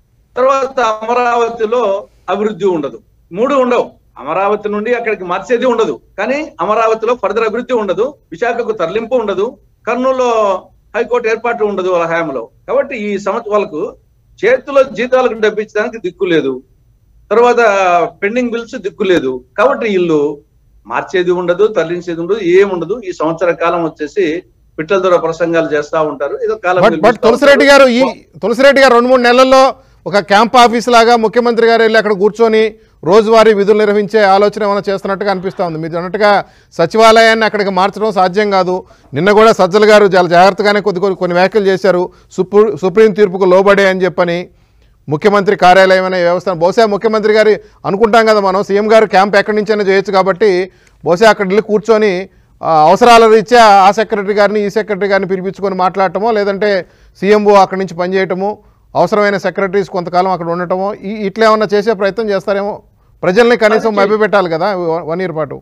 B: తర్వాత అమరావతిలో అభివృద్ధి ఉండదు మూడు ఉండవు అమరావతి నుండి అక్కడికి మార్చేది ఉండదు కానీ అమరావతిలో ఫర్దర్ అభివృద్ధి ఉండదు విశాఖకు తరలింపు ఉండదు కర్నూలులో హైకోర్టు ఏర్పాటు ఉండదు వాళ్ళ హయాంలో కాబట్టి ఈ సంవత్సరం వాళ్ళకు చేతిలో జీతాలకు డబ్బించడానికి దిక్కు లేదు తర్వాత పెండింగ్ బిల్స్ దిక్కు లేదు కాబట్టి వీళ్ళు మార్చేది ఉండదు తరలించేది ఉండదు ఏముండదు ఈ సంవత్సర కాలం వచ్చేసి పిట్టల ద్వారా ప్రసంగాలు చేస్తా ఉంటారు ఏదో కాలం
A: బట్ బట్
B: గెలిపిస్తా
A: తులసిరెడ్డి
B: ఉంటారు.
A: గారు ఈ తులసిరెడ్డి గారు రెండు మూడు నెలల్లో ఒక క్యాంప్ ఆఫీస్ లాగా ముఖ్యమంత్రి గారు వెళ్ళి అక్కడ కూర్చొని రోజువారీ విధులు నిర్వహించే ఆలోచన ఏమైనా చేస్తున్నట్టుగా అనిపిస్తా ఉంది మీరు అన్నట్టుగా సచివాలయాన్ని అక్కడికి మార్చడం సాధ్యం కాదు నిన్న కూడా సజ్జల గారు చాలా జాగ్రత్తగానే కొద్ది కొద్ది కొన్ని వ్యాఖ్యలు చేశారు సుప్రీ సుప్రీం తీర్పుకు లోబడే అని చెప్పని ముఖ్యమంత్రి కార్యాలయం అనే వ్యవస్థ బహుశా ముఖ్యమంత్రి గారి అనుకుంటాం కదా మనం సీఎం గారు క్యాంప్ ఎక్కడి నుంచైనా చేయొచ్చు కాబట్టి బహుశా అక్కడ వెళ్ళి కూర్చొని ఆ, అవసరాల రీత్యా ఆ సెక్రటరీ గారిని ఈ సెక్రటరీ గారిని పిలిపించుకొని మాట్లాడటమో లేదంటే సీఎంఓ అక్కడి నుంచి పనిచేయటము అవసరమైన సెక్రటరీస్ కొంతకాలం అక్కడ ఉండటమో ఈ ఇట్లా ఏమన్నా చేసే ప్రయత్నం చేస్తారేమో ప్రజల్ని కనీసం మభ్యపెట్టాలి కదా వన్ ఇయర్ పాటు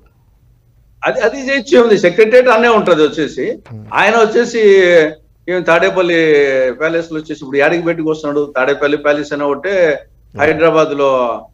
B: అది అది చేయొచ్చు ఉంది సెక్రటరియట్ అనే ఉంటది వచ్చేసి ఆయన వచ్చేసి ఏం తాడేపల్లి ప్యాలెస్ లో వచ్చేసి ఇప్పుడు యాడికి పెట్టుకు వస్తున్నాడు తాడేపల్లి ప్యాలెస్ అని ఒకటే హైదరాబాద్ లో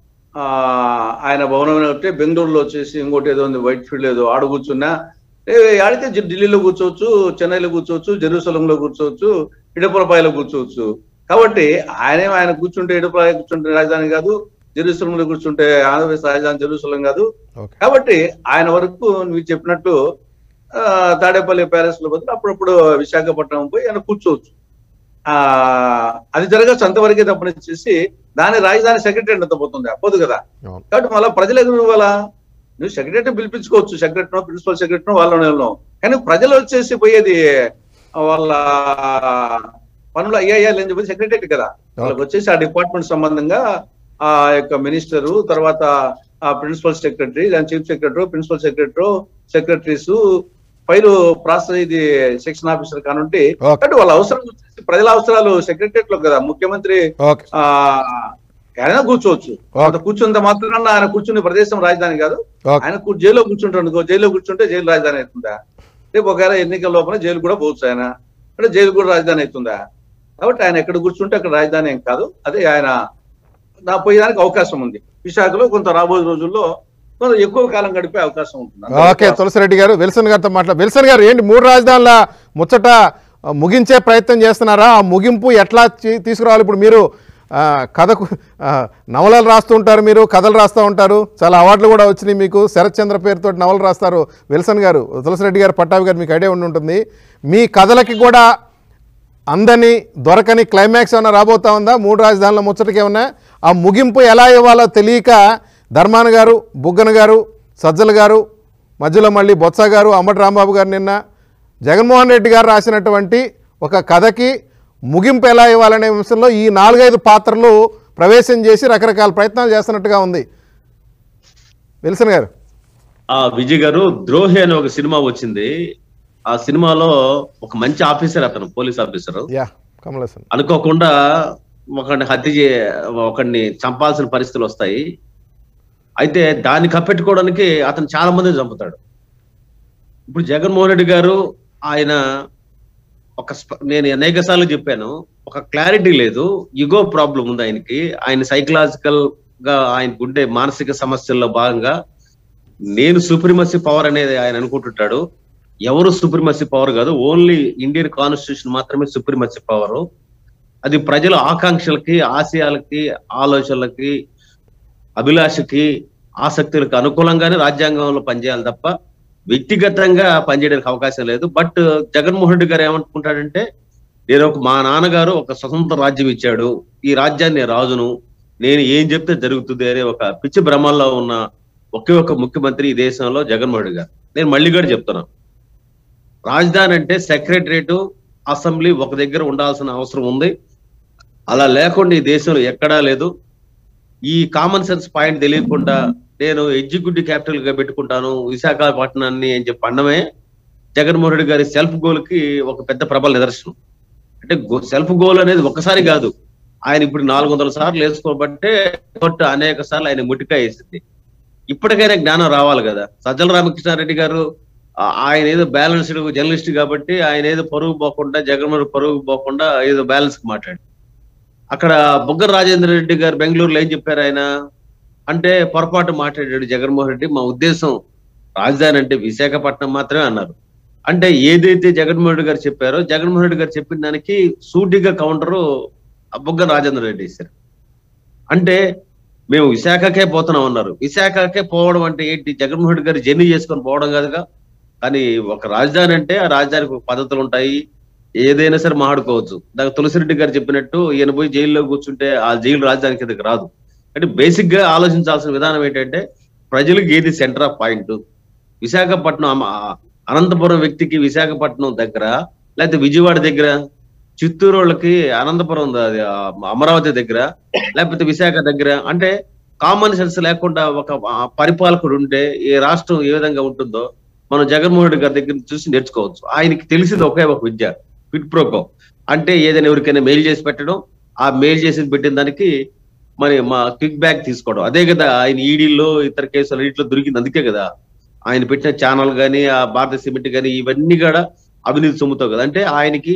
B: ఆ ఆయన భవనం అని ఒకటి బెంగళూరులో వచ్చేసి ఇంకోటి ఏదో ఉంది వైట్ ఫీల్డ్ ఏదో ఆడ కూర్చున్నా ఏ, ఆడితే జి- ఢిల్లీలో కూర్చోవచ్చు చెన్నైలో కూర్చోవచ్చు జెరూసలంలో కూర్చోవచ్చు ఇడపురపాయలో కూర్చోవచ్చు కాబట్టి ఆయనే ఆయన కూర్చుంటే ఇడపురాయ కూర్చుంటే రాజధాని కాదు జెరూసలంలో కూర్చుంటే ఆంధ్రప్రదేశ్ రాజధాని జెరూసలం కాదు
A: ఓకే
B: కాబట్టి ఆయన వరకు నువ్వు చెప్పినట్టు ఆ, తాడేపల్లి ప్యాలెస్ లో బదులు అప్పుడప్పుడు విశాఖపట్నం పోయి ఆయన కూర్చోవచ్చు ఆ అది జరగచ్చు అంతవరకే తప్పనిచ్చేసి దాని రాజధాని సెక్రటరీ ఎంత పోతుంది అప్పదు కదా
A: అవును
B: కాబట్టి మళ్ళీ ప్రజలు ఎదురు వాళ్ళ నువ్వు సెక్రటరీ పిలిపించుకోవచ్చు సెక్రటరీ ప్రిన్సిపల్ సెక్రటరీ వాళ్ళని వీళ్ళను. కానీ ప్రజలు వచ్చేసి పోయేది వాళ్ళ పనులు అయ్యాయాలి అని చెప్పి సెక్రటరీ కదా వాళ్ళకి వచ్చేసి ఆ డిపార్ట్మెంట్ సంబంధంగా ఆ యొక్క మినిస్టరు తర్వాత ఆ ప్రిన్సిపల్ సెక్రటరీ దాని chief secretary principal secretary secretaries file process ఇది సెక్షన్ ఆఫీసర్ కానుంటే
A: Okay.
B: కాబట్టి వాళ్ళ అవసరం వచ్చేసి ప్రజల అవసరాలు సెక్రటరియట్ లో కదా ముఖ్యమంత్రి
A: ఓకే
B: ఆ ఆయన కూర్చోవచ్చు అంత కూర్చున్నంత మాత్రాన ఆయన కూర్చునే ప్రదేశం రాజధాని కాదు
A: ఓకే
B: ఆయన కూ- జైల్లో కూర్చుంటాడు అనుకో జైల్లో కూర్చుంటే జైలు రాజధాని అవుతుందా రేపు ఒకవేళ ఎన్నికల లోపల జైలు కూడా పోవచ్చు ఆయన అంటే జైలు కూడా రాజధాని అవుతుందా కాబట్టి ఆయన ఎక్కడ కూర్చుంటే అక్కడ రాజధాని ఏం కాదు అదే ఆయన నా పోయేదానికి అవకాశం ఉంది విశాఖలో కొంత రాబోయే రోజుల్లో కొంత ఎక్కువ కాలం గడిపే అవకాశం ఉంటుంది
A: ఓకే తులసిరెడ్డి గారు విల్సన్ గారితో మాట్లా విల్సన్ గారు ఏంటి మూడు రాజధానుల ముచ్చట ఆ, ముగించే ప్రయత్నం చేస్తున్నారా ఆ ముగింపు ఎట్లా తీ- తీసుకురావాలి ఇప్పుడు మీరు ఆ, కథకు ఆ, నవలలు రాస్తూ ఉంటారు మీరు కథలు రాస్తూ ఉంటారు చాలా అవార్డులు కూడా వచ్చినాయి మీకు శరత్ చంద్ర పేరుతో నవలు రాస్తారు విల్సన్ గారు తులసిరెడ్డి గారు పట్టాభి గారు మీకు ఐడియా ఉండి ఉంటుంది మీ కథలకి కూడా అందని దొరకని క్లైమాక్స్ ఏమైనా రాబోతా ఉందా మూడు రాజధానుల ముచ్చటకి ఏమన్నా ఆ ముగింపు ఎలా ఇవ్వాలో తెలియక ధర్మాన గారు బుగ్గన గారు సజ్జల గారు మధ్యలో మళ్ళీ బొత్స గారు అంబటి రాంబాబు గారు నిన్న జగన్మోహన్ రెడ్డి గారు రాసినటువంటి ఒక కథకి ముగింపు ఎలా ఇవ్వాలనే విషయంలో ఈ నాలుగైదు పాత్రలు ప్రవేశం చేసి రకరకాల ప్రయత్నాలు చేస్తున్నట్టుగా ఉంది విల్సన్ గారు
C: ఆ విజయ్ గారు ద్రోహి అనే ఒక సినిమా వచ్చింది ఆ సినిమాలో ఒక మంచి ఆఫీసర్ అతను పోలీస్ ఆఫీసర్
A: యా కమలసన్
C: అనుకోకుండా ఒకడిని హత్య చే ఒకడిని చంపాల్సిన పరిస్థితులు వస్తాయి అయితే దాన్ని కప్పెట్టుకోవడానికి అతను చాలా మందిని చంపుతాడు ఇప్పుడు జగన్మోహన్ రెడ్డి గారు ఆయన ఒక స్ప- నేను అనేక సార్లు చెప్పాను ఒక క్లారిటీ లేదు ఇగో ప్రాబ్లం ఉంది ఆయనకి ఆయన సైకలాజికల్ గా ఆయనకు ఉండే మానసిక సమస్యల్లో భాగంగా నేను సుప్రీమసీ పవర్ అనేది ఆయన అనుకుంటుంటాడు ఎవరు సుప్రీమసీ పవర్ కాదు ఓన్లీ ఇండియన్ కాన్స్టిట్యూషన్ మాత్రమే సుప్రీమసీ పవర్ అది ప్రజల ఆకాంక్షలకి ఆశయాలకి ఆలోచనలకి అభిలాషకి ఆసక్తులకు అనుకూలంగానే రాజ్యాంగంలో పనిచేయాలి తప్ప వ్యక్తిగతంగా పనిచేయడానికి అవకాశం లేదు బట్ జగన్మోహన్ రెడ్డి గారు ఏమనుకుంటాడంటే నేను ఒక మా నాన్నగారు ఒక స్వతంత్ర రాజ్యం ఇచ్చాడు ఈ రాజ్యాన్ని నేను రాజును నేను ఏం చెప్తే జరుగుతుంది అనే ఒక పిచ్చి భ్రమంలో ఉన్న ఒకే ఒక ముఖ్యమంత్రి ఈ దేశంలో జగన్మోహన్ రెడ్డి గారు నేను మళ్ళీ కూడా చెప్తున్నాను రాజధాని అంటే సెక్రటరేట్ అసెంబ్లీ ఒక దగ్గర ఉండాల్సిన అవసరం ఉంది అలా లేకుండా ఈ దేశంలో ఎక్కడా లేదు ఈ కామన్ సెన్స్ పాయింట్ తెలియకుండా నేను ఎగ్జిక్యూటివ్ క్యాపిటల్ గా పెట్టుకుంటాను విశాఖపట్నాన్ని అని చెప్పి అనడమే జగన్మోహన్ రెడ్డి గారి సెల్ఫ్ గోల్ కి ఒక పెద్ద ప్రబల నిదర్శనం అంటే సెల్ఫ్ గోల్ అనేది ఒకసారి కాదు ఆయన ఇప్పుడు నాలుగు వందల సార్లు వేసుకోబట్టే కోర్టు అనేక సార్లు ఆయన ముట్టిగా వేసింది ఇప్పటికైనా జ్ఞానం రావాలి కదా సజ్జల రామకృష్ణారెడ్డి గారు ఆ- ఆయన ఏదో బ్యాలెన్స్డ్ జర్నలిస్ట్ కాబట్టి ఆయన ఏదో పరుగు పోకుండా జగన్మోహన్ పరుగు పోకుండా ఏదో బ్యాలెన్స్ కి మాట్లాడు అక్కడ బుగ్గర రాజేంద్ర రెడ్డి గారు బెంగళూరులో ఏం చెప్పారు ఆయన అంటే పొరపాటు మాట్లాడాడు జగన్మోహన్ రెడ్డి మా ఉద్దేశం రాజధాని అంటే విశాఖపట్నం మాత్రమే అన్నారు అంటే ఏదైతే జగన్మోహన్ రెడ్డి గారు చెప్పారో జగన్మోహన్ రెడ్డి గారు చెప్పిన దానికి సూటిగా కౌంటరు బుగ్గర రాజేంద్ర రెడ్డి ఇస్తారు అంటే మేము విశాఖకే పోతున్నాం అన్నారు విశాఖకే పోవడం అంటే ఏంటి జగన్మోహన్ రెడ్డి గారు జర్నీ చేసుకొని పోవడం కాదుగా కానీ ఒక రాజధాని అంటే ఆ రాజధానికి ఒక పద్ధతులు ఉంటాయి ఏదైనా సరే మాట్లాడుకోవచ్చు దాకా తులసిరెడ్డి గారు చెప్పినట్టు ఈయన పోయి జైల్లో కూర్చుంటే ఆ జైలు రాజధాని కిందకి రాదు అంటే బేసిక్ గా ఆలోచించాల్సిన విధానం ఏంటంటే ప్రజలకు ఏది సెంటర్ ఆఫ్ పాయింట్ విశాఖపట్నం అమ- అనంతపురం వ్యక్తికి విశాఖపట్నం దగ్గర లేకపోతే విజయవాడ దగ్గర చిత్తూరు వాళ్ళకి అనంతపురం ద- అది, ఆ, అమరావతి దగ్గర లేకపోతే విశాఖ దగ్గర అంటే కామన్ సెన్స్ లేకుండా ఒక ఆ, పరిపాలకుడు ఉంటే ఈ రాష్ట్రం ఏ విధంగా ఉంటుందో మనం జగన్మోహన్ రెడ్డి గారి దగ్గర చూసి నేర్చుకోవచ్చు ఆయనకి తెలిసింది ఒకే ఒక విద్య క్విట్ ప్రోకో అంటే ఏదైనా ఎవరికైనా మెయిల్ చేసి పెట్టడం ఆ మెయిల్ చేసి పెట్టిన దానికి మరి మా క్విక్ బ్యాక్ తీసుకోవడం అదే కదా ఆయన ఈడీల్లో ఇతర కేసులు వీటిలో దొరికింది అందుకే కదా ఆయన పెట్టిన ఛానల్ గానీ ఆ భారత సిమెంట్ గానీ ఇవన్నీ కూడా అవినీతి సొమ్ముతో కదా అంటే ఆయనకి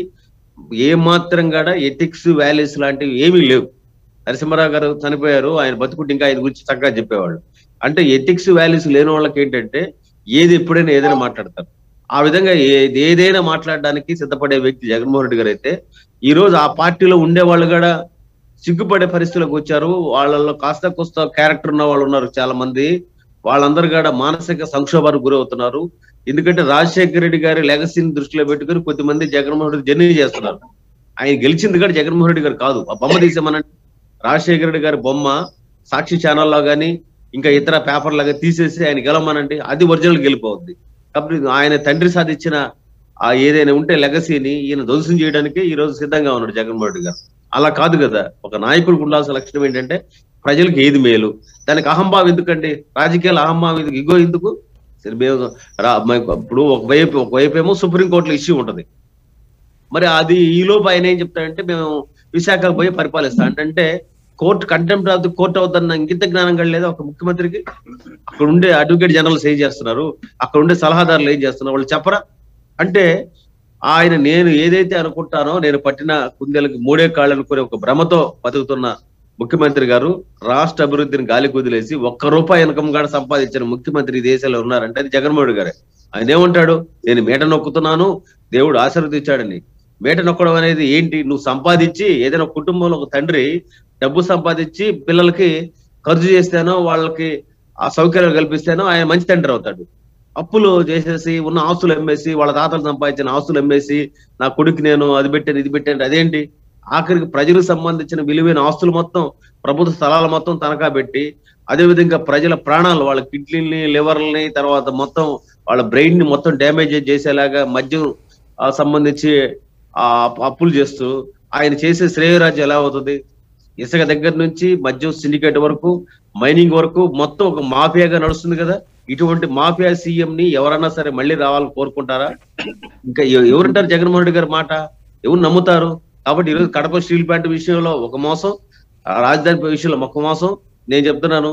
C: ఏ మాత్రం కూడా ఎథిక్స్ వాల్యూస్ లాంటివి ఏమీ లేవు నరసింహరావు గారు చనిపోయారు ఆయన బతుకుంటే ఇంకా ఆయన గురించి చక్కగా చెప్పేవాళ్ళు అంటే ఎథిక్స్ వాల్యూస్ లేని వాళ్ళకి ఏంటంటే ఏది ఎప్పుడైనా ఏదైనా మాట్లాడతారు ఆ విధంగా ఏ- ఏదైనా మాట్లాడడానికి సిద్ధపడే వ్యక్తి జగన్మోహన్ రెడ్డి గారు అయితే ఈ రోజు ఆ పార్టీలో ఉండే వాళ్ళు కూడా సిగ్గుపడే పరిస్థితులకు వచ్చారు వాళ్ళలో కాస్త కోస్త క్యారెక్టర్ ఉన్న వాళ్ళు ఉన్నారు చాలా మంది వాళ్ళందరూ కూడా మానసిక సంక్షోభానికి గురవుతున్నారు ఎందుకంటే రాజశేఖర రెడ్డి గారి లెగసీని దృష్టిలో పెట్టుకుని కొద్దిమంది జగన్మోహన్ రెడ్డి జర్నీ చేస్తున్నారు ఆయన గెలిచింది కూడా జగన్మోహన్ రెడ్డి గారు కాదు ఆ బొమ్మ తీసేమనంటే రాజశేఖర రెడ్డి గారి బొమ్మ సాక్షి ఛానల్లో గానీ ఇంకా ఇతర పేపర్ లాగా తీసేసి ఆయన గెలవమనంటే అది ఒరిజినల్ గెలిపోద్ది కాబట్టి ఆయన తండ్రి సాధించిన ఆ ఏదైనా ఉంటే లెగసీని ఈయన ధ్వంసం చేయడానికి ఈ రోజు సిద్ధంగా ఉన్నాడు జగన్మోహన్ రెడ్డి గారు అలా కాదు కదా ఒక నాయకుడికి ఉండాల్సిన లక్షణం ఏంటంటే ప్రజలకు ఏది మేలు దానికి అహంభావం ఎందుకండి రాజకీయాల అహంభావం ఎందుకు ఇగో ఎందుకు సరే మేము రా- మ- ఇప్పుడు ఒకవైపు ఒకవైపు ఏమో సుప్రీంకోర్టులో ఇష్యూ ఉంటది మరి అది ఈ లోపు ఆయన ఏం చెప్తాడంటే మేము విశాఖకు పోయి పరిపాలిస్తాం అంటే court contempt of the court అవుతున్న ఇంకిత జ్ఞానం కూడా లేదా ఒక ముఖ్యమంత్రికి అక్కడ ఉండే అడ్వకేట్ జనరల్స్ ఏం చేస్తున్నారు అక్కడ ఉండే సలహాదారులు ఏం చేస్తున్నారు వాళ్ళు చెప్పరా అంటే ఆయన నేను ఏదైతే అనుకుంటానో నేను పట్టిన కుందేలకి మూడే కాళ్ళు అనుకునే ఒక భ్రమతో బతుకుతున్న ముఖ్యమంత్రి గారు రాష్ట్ర అభివృద్ధిని గాలి కుదిలేసి ఒక్క రూపాయి ఇన్కమ్ కూడా సంపాదించిన ముఖ్యమంత్రి ఈ దేశంలో ఉన్నారంటే అది జగన్మోహన్ రెడ్డి గారే ఆయన ఏమంటాడు నేను మేట నొక్కుతున్నాను దేవుడు ఆశీర్వదించాడని మేట నొక్కడం అనేది ఏంటి నువ్వు సంపాదించి ఏదైనా ఒక కుటుంబంలో ఒక తండ్రి డబ్బు సంపాదించి పిల్లలకి ఖర్చు చేస్తేనో వాళ్ళకి ఆ సౌకర్యాలు కల్పిస్తేనో ఆయన మంచి తండ్రి అవుతాడు అప్పులు చేసేసి ఉన్న ఆస్తులు అమ్మేసి వాళ్ళ తాతలు సంపాదించిన ఆస్తులు అమ్మేసి నా కొడుకు నేను అది పెట్టాను ఇది పెట్టాను అదేంటి ఆఖరికి ప్రజలకు సంబంధించిన విలువైన ఆస్తులు మొత్తం ప్రభుత్వ స్థలాలు మొత్తం తనఖా పెట్టి అదేవిధంగా ప్రజల ప్రాణాలు వాళ్ళ కిడ్నీని లివర్లని తర్వాత మొత్తం వాళ్ళ బ్రెయిన్ ని మొత్తం డ్యామేజ్ చేసేలాగా మద్యం ఆ, సంబంధించి ఆ అప్పులు చేస్తూ ఆయన చేసే శ్రేయరాజ్యం ఎలా అవుతుంది ఇసుక దగ్గర నుంచి మద్యం సిండికేట్ వరకు మైనింగ్ వరకు మొత్తం ఒక మాఫియాగా నడుస్తుంది కదా ఇటువంటి మాఫియా సీఎం ని ఎవరన్నా సరే మళ్ళీ రావాలని కోరుకుంటారా ఇంకా ఎవ- ఎవరుంటారు జగన్మోహన్ రెడ్డి గారి మాట ఎవరు నమ్ముతారు కాబట్టి ఈరోజు కడప స్టీల్ ప్లాంట్ విషయంలో ఒక మోసం ఆ రాజధాని విషయంలో ఒక మోసం నేను చెప్తున్నాను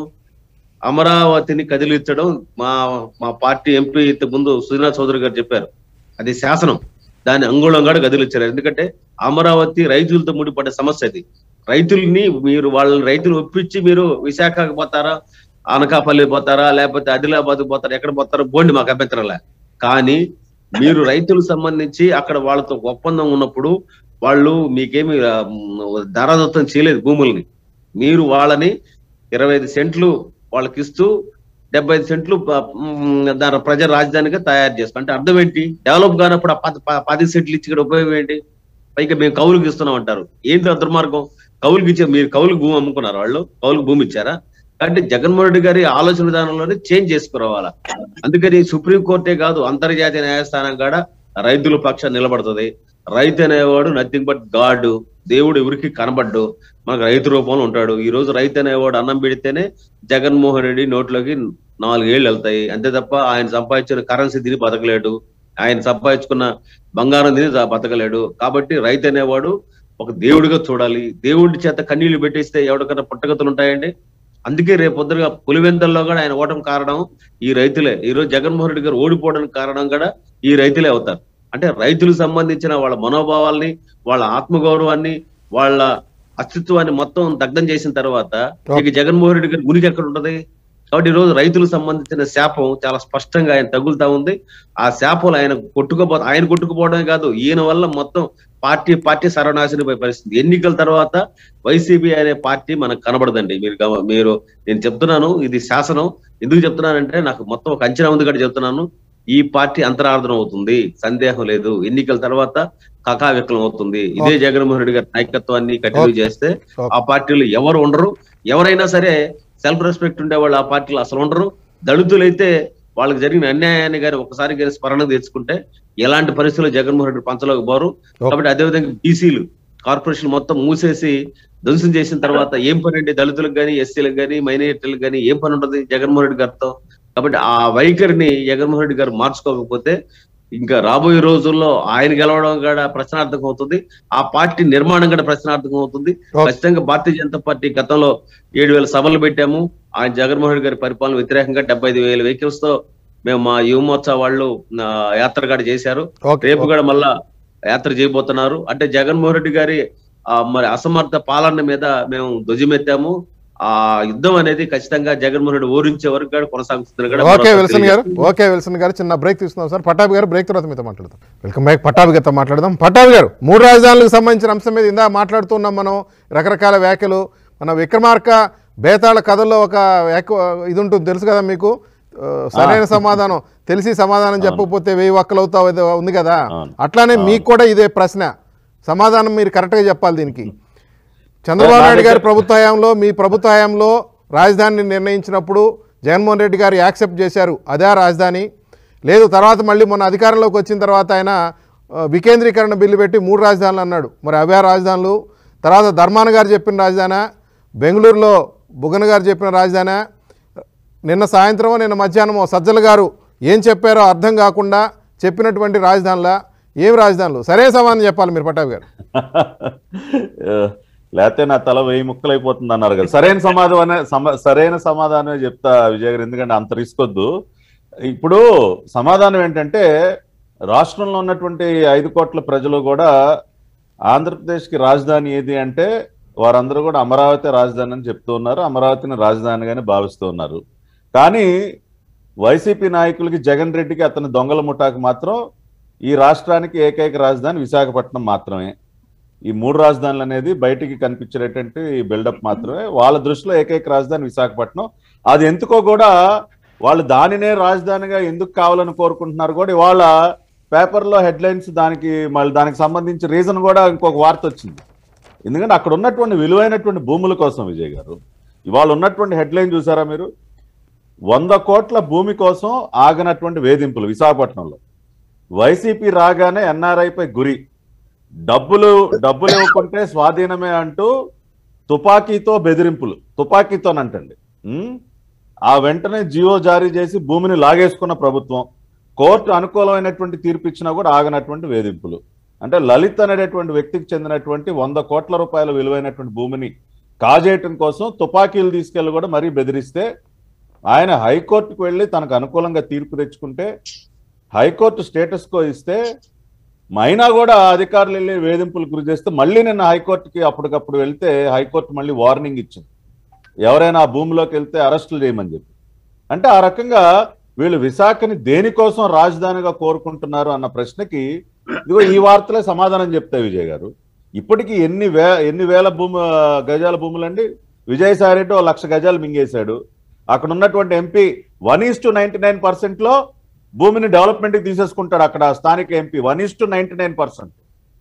C: అమరావతిని కదిలించడం మా మా పార్టీ ఎంపీ ఇంతకు ముందు సుజనా చౌదరి గారు చెప్పారు అది శాసనం దాన్ని అంగుళంగా కదిలించారు ఎందుకంటే అమరావతి రైతులతో ముడిపడ్డ సమస్య అది రైతుల్ని మీరు వాళ్ళ రైతులు ఒప్పించి మీరు విశాఖకు పోతారా అనకాపల్లి పోతారా లేకపోతే ఆదిలాబాద్ పోతారా ఎక్కడ పోతారో బోండి మాకు అభ్యంతరంలే కానీ మీరు రైతులకు సంబంధించి అక్కడ వాళ్ళతో ఒప్పందం ఉన్నప్పుడు వాళ్ళు మీకేమి ఆ, మ్, ధరదత్తం చేయలేదు భూముల్ని మీరు వాళ్ళని ఇరవై ఐదు సెంట్లు వాళ్ళకి ఇస్తూ డెబ్బై ఐదు సెంట్లు ప- మ్, దాని ప్రజల రాజధానిగా తయారు చేస్తాం అంటే అర్థం ఏంటి డెవలప్ కానప్పుడు ఆ పది ప- పది సెంట్లు ఇచ్చి ఇక్కడ ఉపయోగం ఏంటి పైగా మేము కౌలుకి ఇస్తున్నాం అంటారు ఏంటి ఆ దుర్మార్గం కౌలుకి ఇచ్చే మీరు కౌలుకి భూమి అమ్ముకున్నారు వాళ్ళు కౌలుకి భూమి ఇచ్చారా అంటే జగన్మోహన్ రెడ్డి గారి ఆలోచన విధానంలోనే చేంజ్ చేసుకురావాలా అందుకని సుప్రీం కోర్టే కాదు అంతర్జాతీయ న్యాయస్థానం కూడా రైతుల పక్షాన్ని నిలబడుతుంది రైతు అనేవాడు నథింగ్ బట్ గాడ్ దేవుడు ఎవరికి కనబడ్డు మనకు రైతు రూపంలో ఉంటాడు ఈ రోజు రైతు అనేవాడు అన్నం పెడితేనే జగన్మోహన్ రెడ్డి నోట్లోకి నాలుగేళ్లు వెళ్తాయి అంతే తప్ప ఆయన సంపాదించిన కరెన్సీ తిని బతకలేడు ఆయన సంపాదించుకున్న బంగారం తిని దా- బతకలేడు కాబట్టి రైతు అనేవాడు ఒక దేవుడిగా చూడాలి దేవుడి చేత కన్నీళ్లు పెట్టిస్తే ఎవరికైనా పుట్టగతులు ఉంటాయండి అందుకే రేపు పొద్దుగా పులివెందల్లో కూడా ఆయన ఓటమి కారణం ఈ రైతులే ఈ రోజు జగన్మోహన్ రెడ్డి గారు ఓడిపోవడానికి కారణం కూడా ఈ రైతులే అవుతారు అంటే రైతులకు సంబంధించిన వాళ్ళ మనోభావాల్ని వాళ్ళ ఆత్మగౌరవాన్ని వాళ్ళ అస్తిత్వాన్ని మొత్తం దగ్ధం చేసిన తర్వాత ఇక జగన్మోహన్ రెడ్డి గారి గురికి ఎక్కడ ఉంటది కాబట్టి ఈ రోజు రైతులకు సంబంధించిన శాపం చాలా స్పష్టంగా ఆయన తగులుతా ఉంది ఆ శాపంలో ఆయన కొట్టుకుపో ఆయన కొట్టుకుపోవడమే కాదు ఈయన వల్ల మొత్తం పార్టీ పార్టీ సర్వనాశనపోయే పరిస్థితి ఎన్నికల తర్వాత వైసీపీ అనే పార్టీ మనకు కనబడదండి మీరు గమ- మీరు నేను చెప్తున్నాను ఇది శాసనం ఎందుకు చెప్తున్నానంటే నాకు మొత్తం ఒక అంచనా ఉంది కూడా చెప్తున్నాను ఈ పార్టీ అంతరార్థం అవుతుంది సందేహం లేదు ఎన్నికల తర్వాత కకావికలం అవుతుంది ఇదే జగన్మోహన్ రెడ్డి గారి నాయకత్వాన్ని కంటిన్యూ చేస్తే ఆ పార్టీలో ఎవరు ఉండరు ఎవరైనా సరే సెల్ఫ్ రెస్పెక్ట్ ఉండేవాళ్ళు ఆ పార్టీలో అసలు ఉండరు దళితులైతే వాళ్ళకి జరిగిన అన్యాయాన్ని కానీ ఒకసారి కానీ స్మరణ తెచ్చుకుంటే ఎలాంటి పరిస్థితుల్లో జగన్మోహన్ రెడ్డి పంచలోకి పోరు కాబట్టి అదేవిధంగా బీసీలు కార్పొరేషన్ మొత్తం మూసేసి ధ్వంసం చేసిన తర్వాత ఏం పని అండి దళితులకు కానీ ఎస్సీలకు కానీ మైనారిటీలకు కానీ ఏం పని ఉంటుంది జగన్మోహన్ రెడ్డి గారితో కాబట్టి ఆ వైఖరిని జగన్మోహన్ రెడ్డి గారు మార్చుకోకపోతే ఇంకా రాబోయే రోజుల్లో ఆయన గెలవడం కూడా ప్రశ్నార్థకం అవుతుంది ఆ పార్టీ నిర్మాణం కూడా ప్రశ్నార్థకం అవుతుంది
A: Okay.
C: ఖచ్చితంగా భారతీయ జనతా పార్టీ గతంలో ఏడు వేల సభలు పెట్టాము ఆయన జగన్మోహన్ రెడ్డి గారి పరిపాలన వ్యతిరేకంగా డెబ్బై ఐదు వేల వెహికల్స్ తో మేము మా యువమోత్సవ వాళ్ళు ఆ, యాత్ర కూడా చేశారు
A: ఓకే
C: రేపు కూడా మళ్ళా యాత్ర చేయబోతున్నారు అంటే జగన్మోహన్ రెడ్డి గారి ఆ, మరి అసమర్థ పాలన మీద మేము ధ్వజమెత్తాము ఆ యుద్ధం అనేది ఖచ్చితంగా జగన్మోహన్ రెడ్డి ఓరించే వరకు కూడా కొనసాగుతుంది కూడా
A: ఓకే
C: మరొకసారి
A: విల్సన్ గారు ఓకే విల్సన్ గారు చిన్న బ్రేక్ తీసుకుందాం సార్ పటాబి గారు బ్రేక్ తర్వాత మీతో మాట్లాడదాం వెల్కమ్ బ్యాక్ పటాబి గారితో మాట్లాడదాం పటాబి గారు మూడు రాజధానులకు సంబంధించిన అంశం మీద ఇందా మాట్లాడుతున్నాం మనం రకరకాల వ్యాఖ్యలు మన విక్రమార్క బేతాళ కథల్లో ఒక వ్యాఖ్య ఇది ఉంటుంది తెలుసు కదా మీకు ఆ, సరైన సమాధానం తెలిసి సమాధానం చెప్పకపోతే వెయ్యి వక్కలు అవుతావు ఏదో ఉంది కదా
D: అవును.
A: అట్లానే మీకు కూడా ఇదే ప్రశ్న సమాధానం మీరు కరెక్ట్గా చెప్పాలి దీనికి చంద్రబాబు నాయుడు గారి ప్రభుత్వ హయాంలో మీ ప్రభుత్వ హయాంలో రాజధానిని నిర్ణయించినప్పుడు జగన్మోహన్ రెడ్డి గారు యాక్సెప్ట్ చేశారు అదే ఆ రాజధాని లేదు తర్వాత మళ్ళీ మొన్న అధికారంలోకి వచ్చిన తర్వాత ఆయన ఆ, వికేంద్రీకరణ బిల్లు పెట్టి మూడు రాజధానులు అన్నాడు మరి అవే ఆ రాజధానులు తర్వాత ధర్మాన గారు చెప్పిన రాజధాని బెంగళూరులో బుగన్ గారు చెప్పిన రాజధాని నిన్న సాయంత్రం నిన్న మధ్యాహ్నమో సజ్జల గారు ఏం చెప్పారో అర్థం కాకుండా చెప్పినటువంటి రాజధానుల ఏం రాజధానులు సరే సమాధానం చెప్పాలి మీరు పటాబి గారు
D: లేకపోతే నా తల వెయ్యి ముక్కలు అయిపోతుంది అన్నారు కదా సరైన సమాధానం సమ- సరైన సమాధానమే చెప్తా విజయ్ గారు ఎందుకంటే అంత రిస్క్ వద్దు ఇప్పుడు సమాధానం ఏంటంటే రాష్ట్రంలో ఉన్నటువంటి ఐదు కోట్ల ప్రజలు కూడా ఆంధ్రప్రదేశ్కి రాజధాని ఏది అంటే వారందరూ కూడా అమరావతి రాజధాని అని చెప్తూ ఉన్నారు అమరావతిని రాజధానిగానే భావిస్తూ ఉన్నారు కానీ వైసీపీ నాయకులకి జగన్ రెడ్డికి అతని దొంగల ముఠాకు మాత్రం ఈ రాష్ట్రానికి ఏకైక రాజధాని విశాఖపట్నం మాత్రమే ఈ మూడు రాజధానులు అనేది బయటికి కనిపించేటటువంటి బిల్డప్ మాత్రమే వాళ్ళ దృష్టిలో ఏకైక రాజధాని విశాఖపట్నం అది ఎందుకో కూడా వాళ్ళు దానినే రాజధానిగా ఎందుకు కావాలని కోరుకుంటున్నారు కూడా ఇవాళ పేపర్లో హెడ్లైన్స్ దానికి మళ్ళీ దానికి సంబంధించి రీజన్ కూడా ఇంకొక వార్త వచ్చింది ఎందుకంటే అక్కడ ఉన్నటువంటి విలువైనటువంటి భూముల కోసం విజయ్ గారు ఇవాళ ఉన్నటువంటి హెడ్లైన్ చూసారా మీరు వంద కోట్ల భూమి కోసం ఆగనటువంటి వేధింపులు విశాఖపట్నంలో వైసీపీ రాగానే ఎన్ఆర్ఐపై గురి డబ్బులు డబ్బులు ఇవ్వకుంటే స్వాధీనమే అంటూ తుపాకీతో బెదిరింపులు తుపాకీతోనంటండి ఉం? ఆ వెంటనే జియో జారీ చేసి భూమిని లాగేసుకున్న ప్రభుత్వం కోర్టు అనుకూలమైనటువంటి తీర్పు ఇచ్చినా కూడా ఆగనటువంటి వేధింపులు అంటే లలిత్ అనేటటువంటి వ్యక్తికి చెందినటువంటి వంద కోట్ల రూపాయల విలువైనటువంటి భూమిని కాజేయటం కోసం తుపాకీలు తీసుకెళ్లి కూడా మరీ బెదిరిస్తే ఆయన హైకోర్టుకు వెళ్ళి తనకు అనుకూలంగా తీర్పు తెచ్చుకుంటే హైకోర్టు స్టేటస్ కో ఇస్తే అయినా కూడా అధికారులు వెళ్ళి వేధింపులు గురి చేస్తే మళ్ళీ నిన్న హైకోర్టుకి అప్పటికప్పుడు వెళ్తే హైకోర్టు మళ్ళీ వార్నింగ్ ఇచ్చింది ఎవరైనా ఆ భూమిలోకి వెళ్తే అరెస్టులు చేయమని చెప్పి అంటే ఆ రకంగా వీళ్ళు విశాఖని దేనికోసం రాజధానిగా కోరుకుంటున్నారు అన్న ప్రశ్నకి ఇదిగో ఈ వార్తలే సమాధానం చెప్తాయి విజయ్ గారు ఇప్పటికీ ఎన్ని వే ఎన్ని వేల భూమి గజాల భూములండి విజయసాయి రెడ్డి ఓ లక్ష గజాలు మింగేశాడు అక్కడ ఉన్నటువంటి MP one is to ninety nine percent లో భూమిని డెవలప్మెంట్ కి తీసేసుకుంటాడు అక్కడ స్థానిక MP one is to ninety nine percent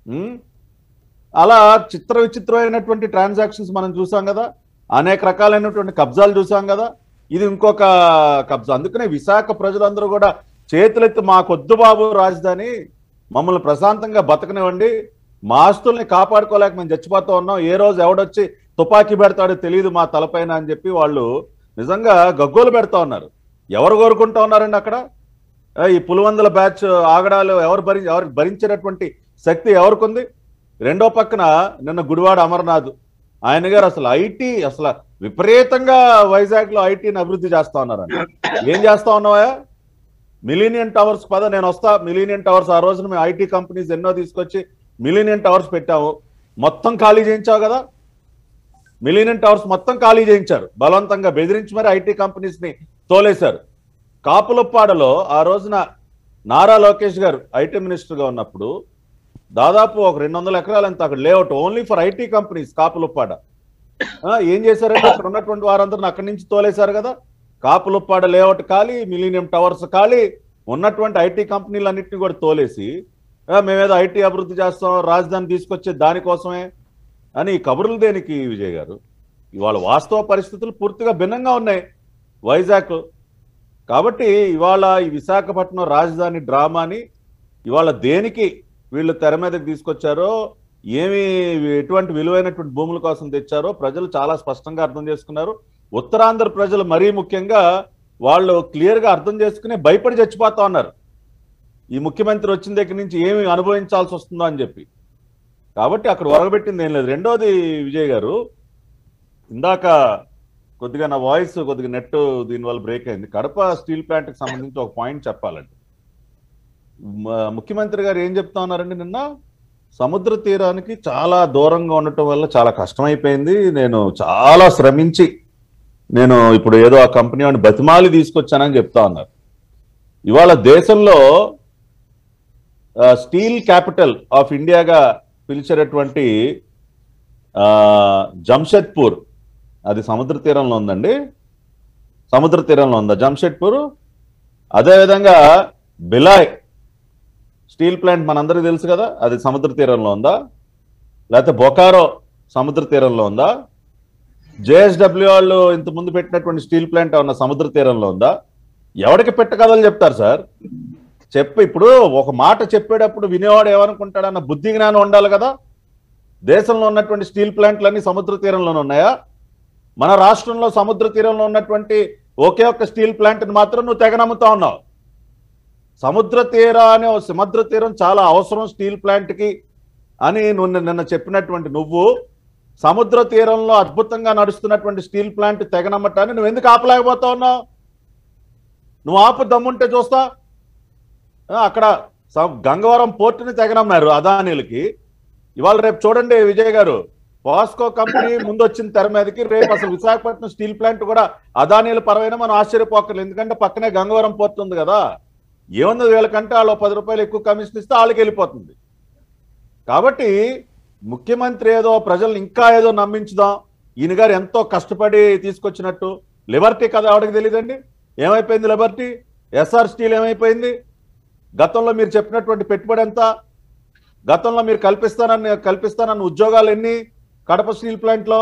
D: అలా చిత్ర విచిత్రమైనటువంటి ట్రాన్సాక్షన్స్ మనం చూసాం కదా అనేక రకాలైనటువంటి కబ్జాలు చూసాం కదా ఇది ఇంకొక కబ్జా అందుకనే విశాఖ ప్రజలందరూ కూడా చేతులెత్తి మాకొద్దు బాబు రాజధాని మమ్మల్ని ప్రశాంతంగా బతకనివ్వండి మా ఆస్తుల్ని కాపాడుకోలేక మేము చచ్చిపోతూ ఉన్నాం ఏ రోజు ఎవడొచ్చి తుపాకీ పెడతాడో తెలియదు మా తలపైన అని చెప్పి వాళ్ళు నిజంగా గగ్గోలు పెడతా ఉన్నారు ఎవరు కోరుకుంటా ఉన్నారండి అక్కడ ఆ, ఈ పులివందల బ్యాచ్ ఆగడాలు ఎవరు భరి ఎవరు భరించేటటువంటి శక్తి ఎవరికి ఉంది రెండో పక్కన నిన్న గుడివాడ అమర్నాథ్ ఆయన గారు అసలు ఐటీ అసలు విపరీతంగా వైజాగ్ లో ఐటీని అభివృద్ధి చేస్తా ఉన్నారండి ఏం చేస్తా ఉన్నావా మిలీనియన్ టవర్స్ పద నేను వస్తా మిలీనియన్ టవర్స్ ఆ రోజున మేము ఐటీ కంపెనీస్ ఎన్నో తీసుకొచ్చి మిలీనియన్ టవర్స్ పెట్టాము మొత్తం ఖాళీ చేయించావు కదా మిలీనియన్ టవర్స్ మొత్తం ఖాళీ చేయించారు బలవంతంగా బెదిరించి మరి ఐటీ కంపెనీస్ ని తోలేశారు కాపులప్పాడలో ఆ రోజున నారా లోకేష్ గారు ఐటీ మినిస్టర్ గా ఉన్నప్పుడు దాదాపు ఒక రెండు వందల ఎకరాలు ఎంత అక్కడ layout only for IT companies Kapuluppada ఆ, ఏం చేశారంటే అక్కడ ఉన్నటువంటి వారందరిని అక్కడి నుంచి తోలేశారు కదా కాపులప్పాడ లేఅవుట్ ఖాళీ మిలీనియం టవర్స్ ఖాళీ ఉన్నటువంటి ఐటీ కంపెనీలన్నింటినీ కూడా తోలేసి ఆ, మేమేదో ఐటీ అభివృద్ధి చేస్తాం రాజధాని తీసుకొచ్చే దానికోసమే అని ఈ కబుర్లు దేనికి విజయ్ గారు ఇవాళ వాస్తవ పరిస్థితులు పూర్తిగా భిన్నంగా ఉన్నాయి వైజాగ్ కాబట్టి ఇవాళ ఈ విశాఖపట్నం రాజధాని డ్రామాని ఇవాళ దేనికి వీళ్ళు తెర మీదకి తీసుకొచ్చారో ఏమి ఎటువంటి విలువైనటువంటి భూముల కోసం తెచ్చారో ప్రజలు చాలా స్పష్టంగా అర్థం చేసుకున్నారు ఉత్తరాంధ్ర ప్రజలు మరీ ముఖ్యంగా వాళ్ళు క్లియర్ గా అర్థం చేసుకుని భయపడి చచ్చిపోతా ఉన్నారు ఈ ముఖ్యమంత్రి వచ్చిన దగ్గర నుంచి ఏమి అనుభవించాల్సి వస్తుందో అని చెప్పి కాబట్టి అక్కడ ఒరగబెట్టింది ఏం లేదు రెండోది విజయ్ గారు ఇందాక కొద్దిగా నా వాయిస్ కొద్దిగా నెట్ దీనివల్ల బ్రేక్ అయింది కడప స్టీల్ ప్లాంట్ కి సంబంధించి ఒక పాయింట్ చెప్పాలండి మ- ముఖ్యమంత్రి గారు ఏం చెప్తా ఉన్నారండి నిన్న సముద్ర తీరానికి చాలా దూరంగా ఉండటం వల్ల చాలా కష్టమైపోయింది నేను చాలా శ్రమించి నేను ఇప్పుడు ఏదో ఆ కంపెనీ వాడిని బతిమాలి తీసుకొచ్చానని చెప్తా ఉన్నారు ఇవాళ దేశంలో ఆ, స్టీల్ క్యాపిటల్ ఆఫ్ ఇండియాగా పిలిచేటటువంటి ఆ, జంషెడ్పూర్ అది సముద్ర తీరంలో ఉందండి సముద్ర తీరంలో ఉందా జంషెడ్పూర్ అదేవిధంగా బిలాయ్ స్టీల్ ప్లాంట్ మనందరికీ తెలుసు కదా అది సముద్ర తీరంలో ఉందా లేకపోతే బొకారో సముద్ర తీరంలో ఉందా జేఎస్డబ్ల్యూ వాళ్ళు ఇంత ముందు పెట్టినటువంటి స్టీల్ ప్లాంట్ ఉన్న సముద్ర తీరంలో ఉందా ఎవరికి పెట్టగలలు చెప్తారు సార్ చెప్పు ఇప్పుడు ఒక మాట చెప్పేటప్పుడు వినేవాడు ఏమనుకుంటాడన్న బుద్ధి జ్ఞానం ఉండాలి కదా దేశంలో ఉన్నటువంటి స్టీల్ ప్లాంట్లన్నీ సముద్ర తీరంలోనే ఉన్నాయా మన రాష్ట్రంలో సముద్ర తీరంలో ఉన్నటువంటి ఒకే ఒక్క స్టీల్ ప్లాంట్ని మాత్రం నువ్వు తెగ నమ్ముతా ఉన్నావు సముద్ర తీరాన్ని ఓ సముద్ర తీరం చాలా అవసరం స్టీల్ ప్లాంట్కి అని నువ్వు నిన్న- నిన్న చెప్పినటువంటి నువ్వు సముద్ర తీరంలో అద్భుతంగా నడుస్తున్నటువంటి స్టీల్ ప్లాంట్ తెగ నమ్మటాన్ని నువ్వు ఎందుకు ఆపలేకపోతా ఉన్నావు నువ్వు ఆపు దమ్ముంటే చూస్తా ఆ, అక్కడ స- గంగవరం పోర్టుని తెగనమ్మారు అదానీలకి ఇవాళ రేపు చూడండి విజయ్ గారు వాస్కో కంపెనీ ముందు వచ్చిన తెర మీదకి రేపు అసలు విశాఖపట్నం స్టీల్ ప్లాంట్ కూడా అదానీల పరమైన మనం ఆశ్చర్యపోకర్లేదు ఎందుకంటే పక్కనే గంగవరం పోర్ట్ ఉంది కదా ఏముంది వీళ్ళకంటే వాళ్ళు పది రూపాయలు ఎక్కువ కమిషన్ ఇస్తే వాళ్ళకి వెళ్ళిపోతుంది కాబట్టి ముఖ్యమంత్రి ఏదో ప్రజల్ని ఇంకా ఏదో నమ్మించుదాం ఈయన గారు ఎంతో కష్టపడి తీసుకొచ్చినట్టు లిబర్టీ కదా ఆవిడకి తెలియదండి ఏమైపోయింది లిబర్టీ ఎస్ఆర్ స్టీల్ ఏమైపోయింది గతంలో మీరు చెప్పినటువంటి పెట్టుబడి ఎంత గతంలో మీరు కల్పిస్తానని కల్పిస్తానన్న ఉద్యోగాలు ఎన్ని కడప స్టీల్ ప్లాంట్లో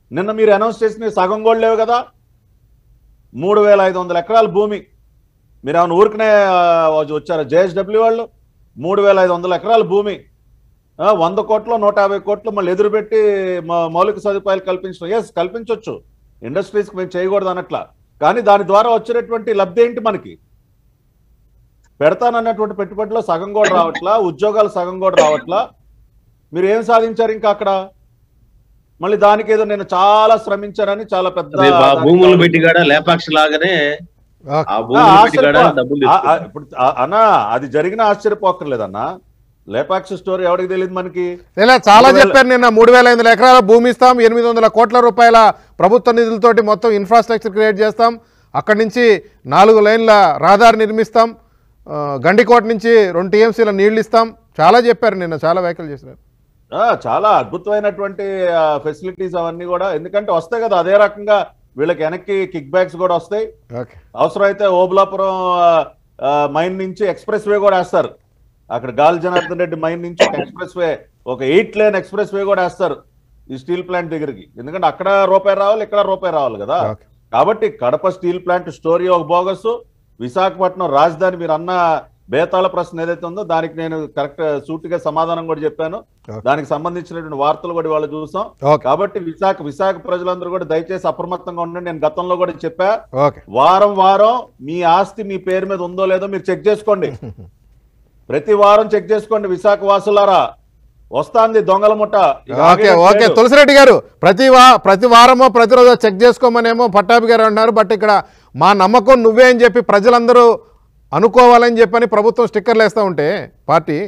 D: నిన్న మీరు అనౌన్స్ చేసిన సగం కూడా లేవు కదా మూడు వేల ఐదు వందల ఎకరాల భూమి మీరు ఏమైనా ఊరికనే ఆ, వచ్చారు జేఎస్డబ్ల్యూ వాళ్ళు మూడు వేల ఐదు వందల ఎకరాల భూమి ఆ, వంద కోట్లు నూట యాభై కోట్లు మళ్ళీ ఎదురుపెట్టి మా- మౌలిక సదుపాయాలు కల్పించడం ఎస్ కల్పించవచ్చు ఇండస్ట్రీస్కి మేము చేయకూడదు అన్నట్లా కానీ దాని ద్వారా వచ్చేటటువంటి లబ్ధి ఏంటి మనకి పెడతానన్నటువంటి పెట్టుబడిలో సగం కూడా రావట్లా ఉద్యోగాలు సగం కూడా రావట్లా మీరు ఏం సాధించారు ఇంకా అక్కడ మళ్ళీ దానికి ఏదో నేను చాలా శ్రమించానని చాలా పెద్ద
C: రేపు ఆ
D: దానికి
C: భూములు పెట్టి కూడా లేపాక్షి లాగానే
A: ఓకే.
C: ఆ
D: ఆ,
C: భూములు పెట్టి
D: ఆశ్చర్యపో-
C: కూడా డబ్బులు
D: ఆ, ఆ,
C: తెచ్చుకుంటారు.
D: ఇప్పుడు ఆ, అన్నా అది జరిగిన ఆశ్చర్యపోక్కర్లేదన్నా లేపాక్షి స్టోరీ ఎవరికి తెలియదు మనకి
A: ఇలా చాలా
D: మూడు వేల-
A: చెప్పారు నిన్న మూడు వేల ఐదు వందల ఎకరాల భూమి ఇస్తాం ఎనిమిది వందల కోట్ల రూపాయల ప్రభుత్వ నిధులతోటి మొత్తం ఇన్ఫ్రాస్ట్రక్చర్ క్రియేట్ చేస్తాం అక్కడి నుంచి నాలుగు లైన్ల రహదారి నిర్మిస్తాం ఆ, గండికోట నుంచి రెండు టీఎంసీల నీళ్లు ఇస్తాం చాలా చెప్పారు నిన్న చాలా వ్యాఖ్యలు చేసినారు
D: ఆ, చాలా అద్భుతమైనటువంటి ఫెసిలిటీస్ అవన్నీ కూడా ఎందుకంటే వస్తాయి కదా అదే రకంగా వీళ్ళకి వెనక్కి కిక్ బ్యాక్స్ కూడా వస్తాయి
A: ఓకే
D: అవసరమైతే ఓబులాపురం ఆ, మైన్ నుంచి ఎక్స్ప్రెస్ వే కూడా వేస్తారు అక్కడ గాలి జనార్దన్ రెడ్డి మైన్ నుంచి ఒక ఎక్స్ప్రెస్ వే ఒక ఎయిట్ లేన్ ఎక్స్ప్రెస్ వే కూడా వేస్తారు ఈ స్టీల్ ప్లాంట్ దగ్గరికి ఎందుకంటే అక్కడ రూపాయి రావాలి ఇక్కడ రూపాయి రావాలి కదా
A: ఓకే
D: కాబట్టి కడప స్టీల్ ప్లాంట్ స్టోరీ ఒక బోగస్ విశాఖపట్నం రాజధాని మీరు అన్న బేతాళ ప్రశ్న ఏదైతే ఉందో దానికి నేను కరెక్ట్ సూటిగా సమాధానం కూడా చెప్పాను
A: Okay.
D: దానికి సంబంధించినటువంటి వార్తలు కూడా వాళ్ళు చూసాం
A: ఓకే
D: కాబట్టి విశాఖ విశాఖ ప్రజలందరూ కూడా దయచేసి అప్రమత్తంగా ఉండండి నేను గతంలో కూడా చెప్పా
A: ఓకే
D: వారం వారం మీ ఆస్తి మీ పేరు మీద ఉందో లేదో మీరు చెక్ చేసుకోండి ప్రతి వారం చెక్ చేసుకోండి విశాఖ వాసులారా వస్తాంది దొంగల ముఠ ఇక
A: ఓకే
D: ఆగేది
A: ఓకే
D: లేదు.
A: తులసిరెడ్డి గారు ప్రతి వా ప్రతి వారమో ప్రతిరోజు చెక్ చేసుకోమనేమో పట్టాభి గారు అంటున్నారు బట్ ఇక్కడ మా నమ్మకం నువ్వే అని చెప్పి ప్రజలందరూ అనుకోవాలని చెప్పని ప్రభుత్వం స్టిక్కర్లు వేస్తూ ఉంటే పార్టీ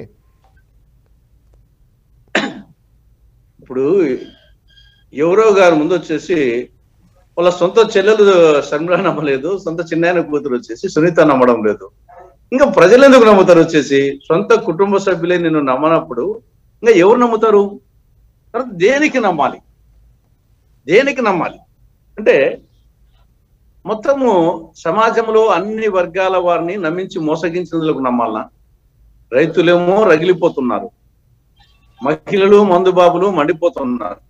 B: ఇప్పుడు ఎవరో గారు ముందు వచ్చేసి వాళ్ళ సొంత చెల్లెలు షర్మిల నమ్మలేదు సొంత చిన్నాయన కూతురు వచ్చేసి సునీత నమ్మడం లేదు ఇంకా ప్రజలు ఎందుకు నమ్ముతారు వచ్చేసి సొంత కుటుంబ సభ్యులే నిన్ను నమ్మనప్పుడు ఇంకా ఎవరు నమ్ముతారు తర్వాత దేనికి నమ్మాలి దేనికి నమ్మాలి అంటే మొత్తము సమాజంలో అన్ని వర్గాల వారిని నమ్మించి మోసగించినందుకు నమ్మాలనా రైతులేమో రగిలిపోతున్నారు మహిళలు మందుబాబులు మండిపోతున్నారు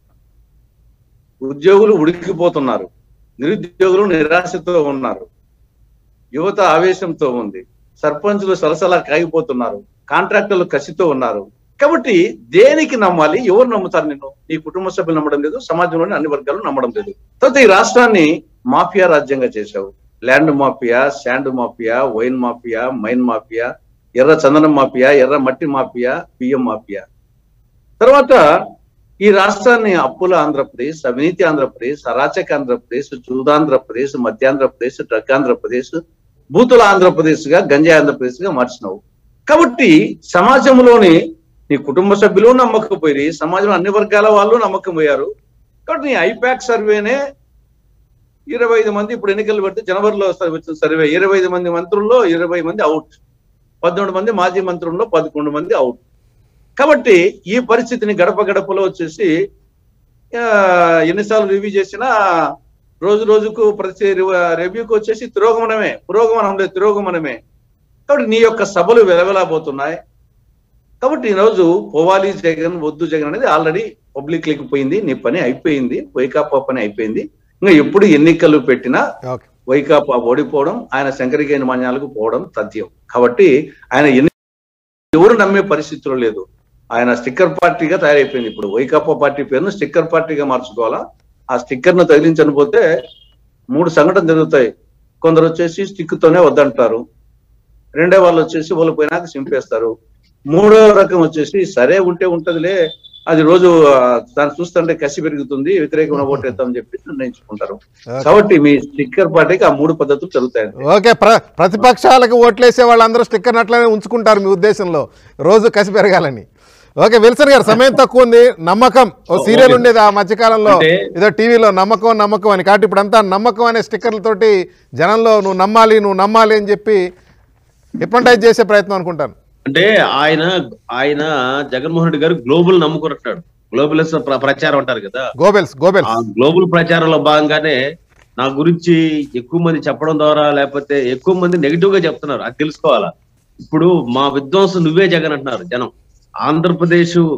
B: ఉద్యోగులు ఉడికిపోతున్నారు నిరుద్యోగులు నిరాశతో ఉన్నారు యువత ఆవేశంతో ఉంది సర్పంచులు సలసలా కాగిపోతున్నారు కాంట్రాక్టర్లు కసితో ఉన్నారు కాబట్టి దేనికి నమ్మాలి ఎవరు నమ్ముతారు నిన్ను నీ కుటుంబ సభ్యులు నమ్మడం లేదు సమాజంలోని అన్ని వర్గాలు నమ్మడం లేదు తర్వాత ఈ రాష్ట్రాన్ని మాఫియా రాజ్యంగా చేశావు land mafia sand mafia wine mafia mine mafia ఎర్ర చందనం మాఫియా ఎర్ర మట్టి మాఫియా బియ్యం మాఫియా తర్వాత ఈ రాష్ట్రాన్ని అప్పుల ఆంధ్రప్రదేశ్ అవినీతి ఆంధ్రప్రదేశ్ అరాచక ఆంధ్రప్రదేశ్ చూదాంధ్రప్రదేశ్ మధ్యాంధ్రప్రదేశ్ డ్రగ్ ఆంధ్రప్రదేశ్ బూతుల ఆంధ్రప్రదేశ్ గా గంజా ఆంధ్రప్రదేశ్ గా మార్చినావు కాబట్టి సమాజంలోని నీ కుటుంబ సభ్యులు నమ్మకపోయి సమాజంలో అన్ని వర్గాల వాళ్ళు నమ్మకం పోయారు కాబట్టి నీ ఐపాక్ సర్వేనే ఇరవై ఐదు మంది ఇప్పుడు ఎన్నికలు పెడితే జనవరిలో వస్తారు వచ్చిన సర్వే ఇరవై ఐదు మంది మంత్రుల్లో ఇరవై మంది అవుట్ పదమూడు మంది మాజీ మంత్రుల్లో పదకొండు మంది అవుట్ కాబట్టి ఈ పరిస్థితిని గడప గడపలో వచ్చేసి ఆ, ఎన్నిసార్లు రివ్యూ చేసినా రోజు రోజుకు ప్రతి రివ్యూకి వచ్చేసి తిరోగమనమే పురోగమనం లేదు తిరోగమనమే కాబట్టి నీ యొక్క సభలు వెలవెలాబోతున్నాయి కాబట్టి ఈరోజు పోవాలి జగన్ వద్దు జగన్ అనేది ఆల్రెడీ పబ్లిక్ లీకి పోయింది నీ పని అయిపోయింది వైకాపా పని అయిపోయింది ఇంకా ఎప్పుడు ఎన్నికలు పెట్టినా
A: ఓకే
B: వైకాపా ఓడిపోవడం ఆయన శంకరికేని మాన్యాలకు పోవడం తథ్యం కాబట్టి ఆయన ఎన్ని ఎవరు నమ్మే పరిస్థితిలో లేదు ఆయన స్టిక్కర్ పార్టీగా తయారైపోయింది ఇప్పుడు వైకాపా పార్టీ పేరును స్టిక్కర్ పార్టీగా మార్చుకోవాలా ఆ స్టిక్కర్ ను తగిలించకపోతే మూడు సంఘటనలు జరుగుతాయి కొందరు వచ్చేసి స్టిక్ తోనే వద్దంటారు రెండో వాళ్ళు వచ్చేసి వాళ్ళు పోయినాక సింపేస్తారు మూడో రకం వచ్చేసి సరే ఉంటే ఉంటదిలే అది రోజు ఆ, దాన్ని చూస్తుంటే కసి పెరుగుతుంది వ్యతిరేకమైన ఓటేద్దామని చెప్పి నిర్ణయించుకుంటారు కాబట్టి మీ స్టిక్కర్ పార్టీకి ఆ మూడు పద్ధతులు జరుగుతాయి
A: ఓకే ప్ర ప్రతిపక్షాలకు ఓట్లేసే వాళ్ళందరూ స్టిక్కర్ అట్లనే ఉంచుకుంటారు మీ ఉద్దేశంలో రోజు కసి పెరగాలని ఓకే విల్సన్ గారు సమయం తక్కువ ఉంది నమ్మకం ఓ సీరియల్ ఉండేది ఆ మధ్యకాలంలో
C: అంటే-
A: ఏదో టీవీలో నమ్మకం నమ్మకం అని కాబట్టి ఇప్పుడంతా నమ్మకం అనే స్టిక్కర్లతోటి జనంలో నువ్వు నమ్మాలి నువ్వు నమ్మాలి అని చెప్పి హిప్నటైజ్ చేసే ప్రయత్నం అనుకుంటాను
C: అంటే ఆయన ఆయన జగన్మోహన్ రెడ్డి గారు గ్లోబల్ నమ్ముకున్నట్టున్నాడు గ్లోబలిస్ట్ ప్ర- ప్రచారం అంటారు కదా
A: గోబెల్స్ గోబెల్స్
C: ఆ గ్లోబల్ ప్రచారంలో భాగంగానే నా గురించి ఎక్కువ మంది చెప్పడం ద్వారా లేకపోతే ఎక్కువ మంది నెగిటివ్ గా చెప్తున్నారు అది తెలుసుకోవాలా ఇప్పుడు మా విద్వాంసం నువ్వే జగన్ అంటున్నారు జనం ఆంధ్రప్రదేశ్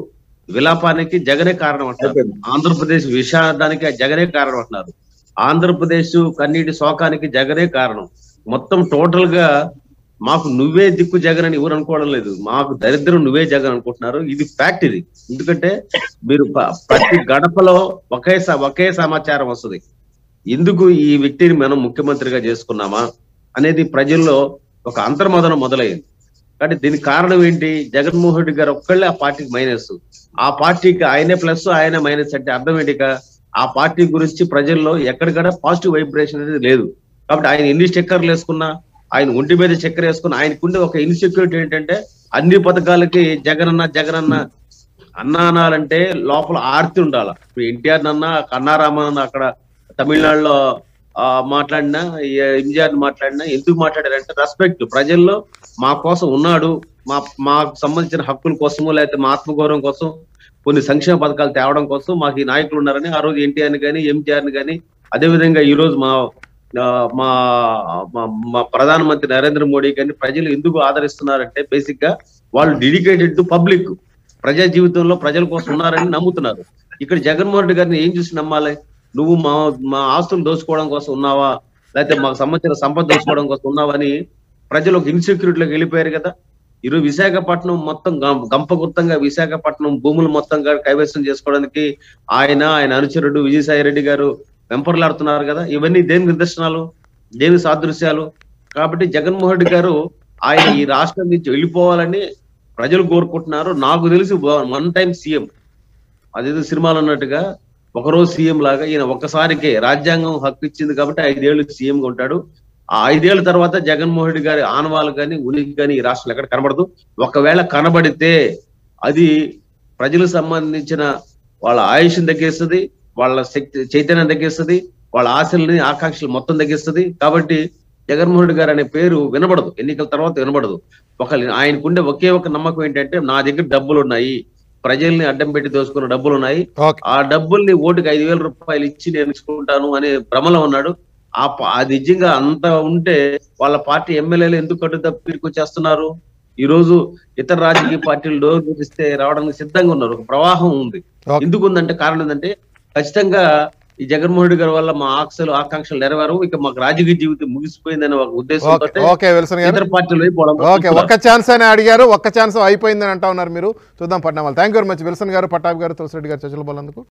C: విలాపానికి జగనే కారణం అంటారు
B: అయిపోయింది.
C: ఆంధ్రప్రదేశ్ విషాదానికి జగనే కారణం అంటున్నారు ఆంధ్రప్రదేశ్ కన్నీటి శోకానికి జగనే కారణం మొత్తం టోటల్ గా మాకు నువ్వే దిక్కు జగన్ అని ఎవరు అనుకోవడం లేదు మాకు దరిద్రం నువ్వే జగన్ అనుకుంటున్నారు ఇది ఫ్యాక్ట్ ఇది ఎందుకంటే మీరు ప- ప్రతి గడపలో ఒకే స- ఒకే సమాచారం వస్తుంది ఎందుకు ఈ వ్యక్తిని మనం ముఖ్యమంత్రిగా చేసుకున్నామా అనేది ప్రజల్లో ఒక అంతర్మదనం మొదలైంది కానీ దీనికి కారణం ఏంటి జగన్మోహన్ రెడ్డి గారు ఒక్కళ్ళే ఆ పార్టీకి మైనస్ ఆ పార్టీకి ఆయనే ప్లస్ ఆయనే మైనస్ అంటే అర్థం ఏంటిక ఆ పార్టీ గురించి ప్రజల్లో ఎక్కడికక్కడ పాజిటివ్ వైబ్రేషన్ అనేది లేదు కాబట్టి ఆయన ఎన్ని చక్కర్లు వేసుకున్నా ఆయన ఒంటి మీద చక్కెర వేసుకున్న ఆయనకుండే ఒక ఇన్సెక్యూరిటీ ఏంటంటే అన్ని పథకాలకి జగనన్న జగనన్న అన్న అనాలంటే లోపల ఆర్తి ఉండాల ఇప్పుడు ఎన్టీఆర్ అన్న కన్నారామన్ అక్కడ తమిళనాడులో ఆ, మాట్లాడినా ఎంజిఆర్ మాట్లాడినా ఎందుకు మాట్లాడారంటే రెస్పెక్ట్ ప్రజల్లో మా కోసం ఉన్నాడు మా మాకు సంబంధించిన హక్కుల కోసము లేకపోతే మా ఆత్మగౌరవం కోసం కొన్ని సంక్షేమ పథకాలు తేవడం కోసం మాకు ఈ నాయకులు ఉన్నారని ఆ రోజు ఎన్టీఆర్ కానీ ఎంజిఆర్ కానీ అదేవిధంగా ఈ రోజు మా ఆ, మా మా- మా ప్రధానమంత్రి నరేంద్ర మోడీ కానీ ప్రజలు ఎందుకు ఆదరిస్తున్నారంటే బేసిక్ గా వాళ్ళు డెడికేటెడ్ టు పబ్లిక్ ప్రజా జీవితంలో ప్రజల కోసం ఉన్నారని నమ్ముతున్నారు ఇక్కడ జగన్మోహన్ రెడ్డి గారిని ఏం చూసి నమ్మాలి నువ్వు మా మా ఆస్తులు దోచుకోవడం కోసం ఉన్నావా లేకపోతే మాకు సంబంధించిన సంపద దోచుకోవడం కోసం ఉన్నావా అని ప్రజలు ఒక ఇన్సెక్యూరిటీలోకి వెళ్ళిపోయారు కదా ఈరోజు విశాఖపట్నం మొత్తం గం- గంపగుర్తంగా విశాఖపట్నం భూములు మొత్తంగా కైవసం చేసుకోవడానికి ఆయన ఆయన అనుచరుడు విజయసాయి రెడ్డి గారు వెంపర్లాడుతున్నారు కదా ఇవన్నీ దేని నిదర్శనాలు దేని సాదృశ్యాలు కాబట్టి జగన్మోహన్ రెడ్డి గారు ఆయన ఈ రాష్ట్రం నుంచి వెళ్ళిపోవాలని ప్రజలు కోరుకుంటున్నారు నాకు తెలిసి వన్ టైం సీఎం అదేదో సినిమాలు అన్నట్టుగా ఒకరోజు సీఎం లాగా ఈయన ఒక్కసారికే రాజ్యాంగం హక్కు ఇచ్చింది కాబట్టి ఐదేళ్లు సీఎం గా ఉంటాడు ఆ ఐదేళ్ల తర్వాత జగన్మోహన్ రెడ్డి గారి ఆనవాలు కానీ ఉనికి కానీ ఈ రాష్ట్రంలో ఎక్కడ కనబడదు ఒకవేళ కనబడితే అది ప్రజలకు సంబంధించిన వాళ్ళ ఆయుష్ని తగ్గిస్తుంది వాళ్ళ శక్తి చైతన్యం తగ్గిస్తుంది వాళ్ళ ఆశల్ని ఆకాంక్షలు మొత్తం తగ్గిస్తుంది కాబట్టి జగన్మోహన్ రెడ్డి గారు అనే పేరు వినబడదు ఎన్నికల తర్వాత వినబడదు ఒక ఆయనకుండే ఒకే ఒక నమ్మకం ఏంటంటే నా దగ్గర డబ్బులు ఉన్నాయి ప్రజల్ని అడ్డం పెట్టి దోసుకున్న డబ్బులు ఉన్నాయి
A: ఓకే
C: ఆ డబ్బుల్ని ఓటుకి ఐదు వేల రూపాయలు ఇచ్చి నేను ఇచ్చుకుంటాను అనే భ్రమలో ఉన్నాడు ఆ ప- అది నిజంగా అంత ఉంటే వాళ్ళ పార్టీ ఎమ్మెల్యేలు ఎందుకు కట్టు తప్పికి వచ్చేస్తున్నారు ఈ రోజు ఇతర రాజకీయ పార్టీలు డోర్ తెరిస్తే రావడానికి సిద్ధంగా ఉన్నారు ఒక ప్రవాహం ఉంది
A: ఓకే.
C: ఎందుకు ఉందంటే కారణం ఏంటంటే ఖచ్చితంగా ఈ జగన్మోహన్ రెడ్డి గారి వల్ల మా ఆశలు ఆకాంక్షలు నెరవేరు ఇక మాకు రాజకీయ జీవితం ముగిసిపోయిందనే ఒక
A: ఓకే
C: ఉద్దేశంతో
A: ఓకే విల్సన్ గారు
C: ఇతర పార్టీలు వైపు
A: ఓకే
C: పోవడం
A: ఒక్క ఛాన్స్ అని అడిగారు ఒక్క ఛాన్స్ అయిపోయిందని అంటా ఉన్నారు మీరు చూద్దాం పట్నామాలు thank you very much Wilson గారు పట్టాభి గారు తులసిరెడ్డి గారు చర్చలు పోలందుకు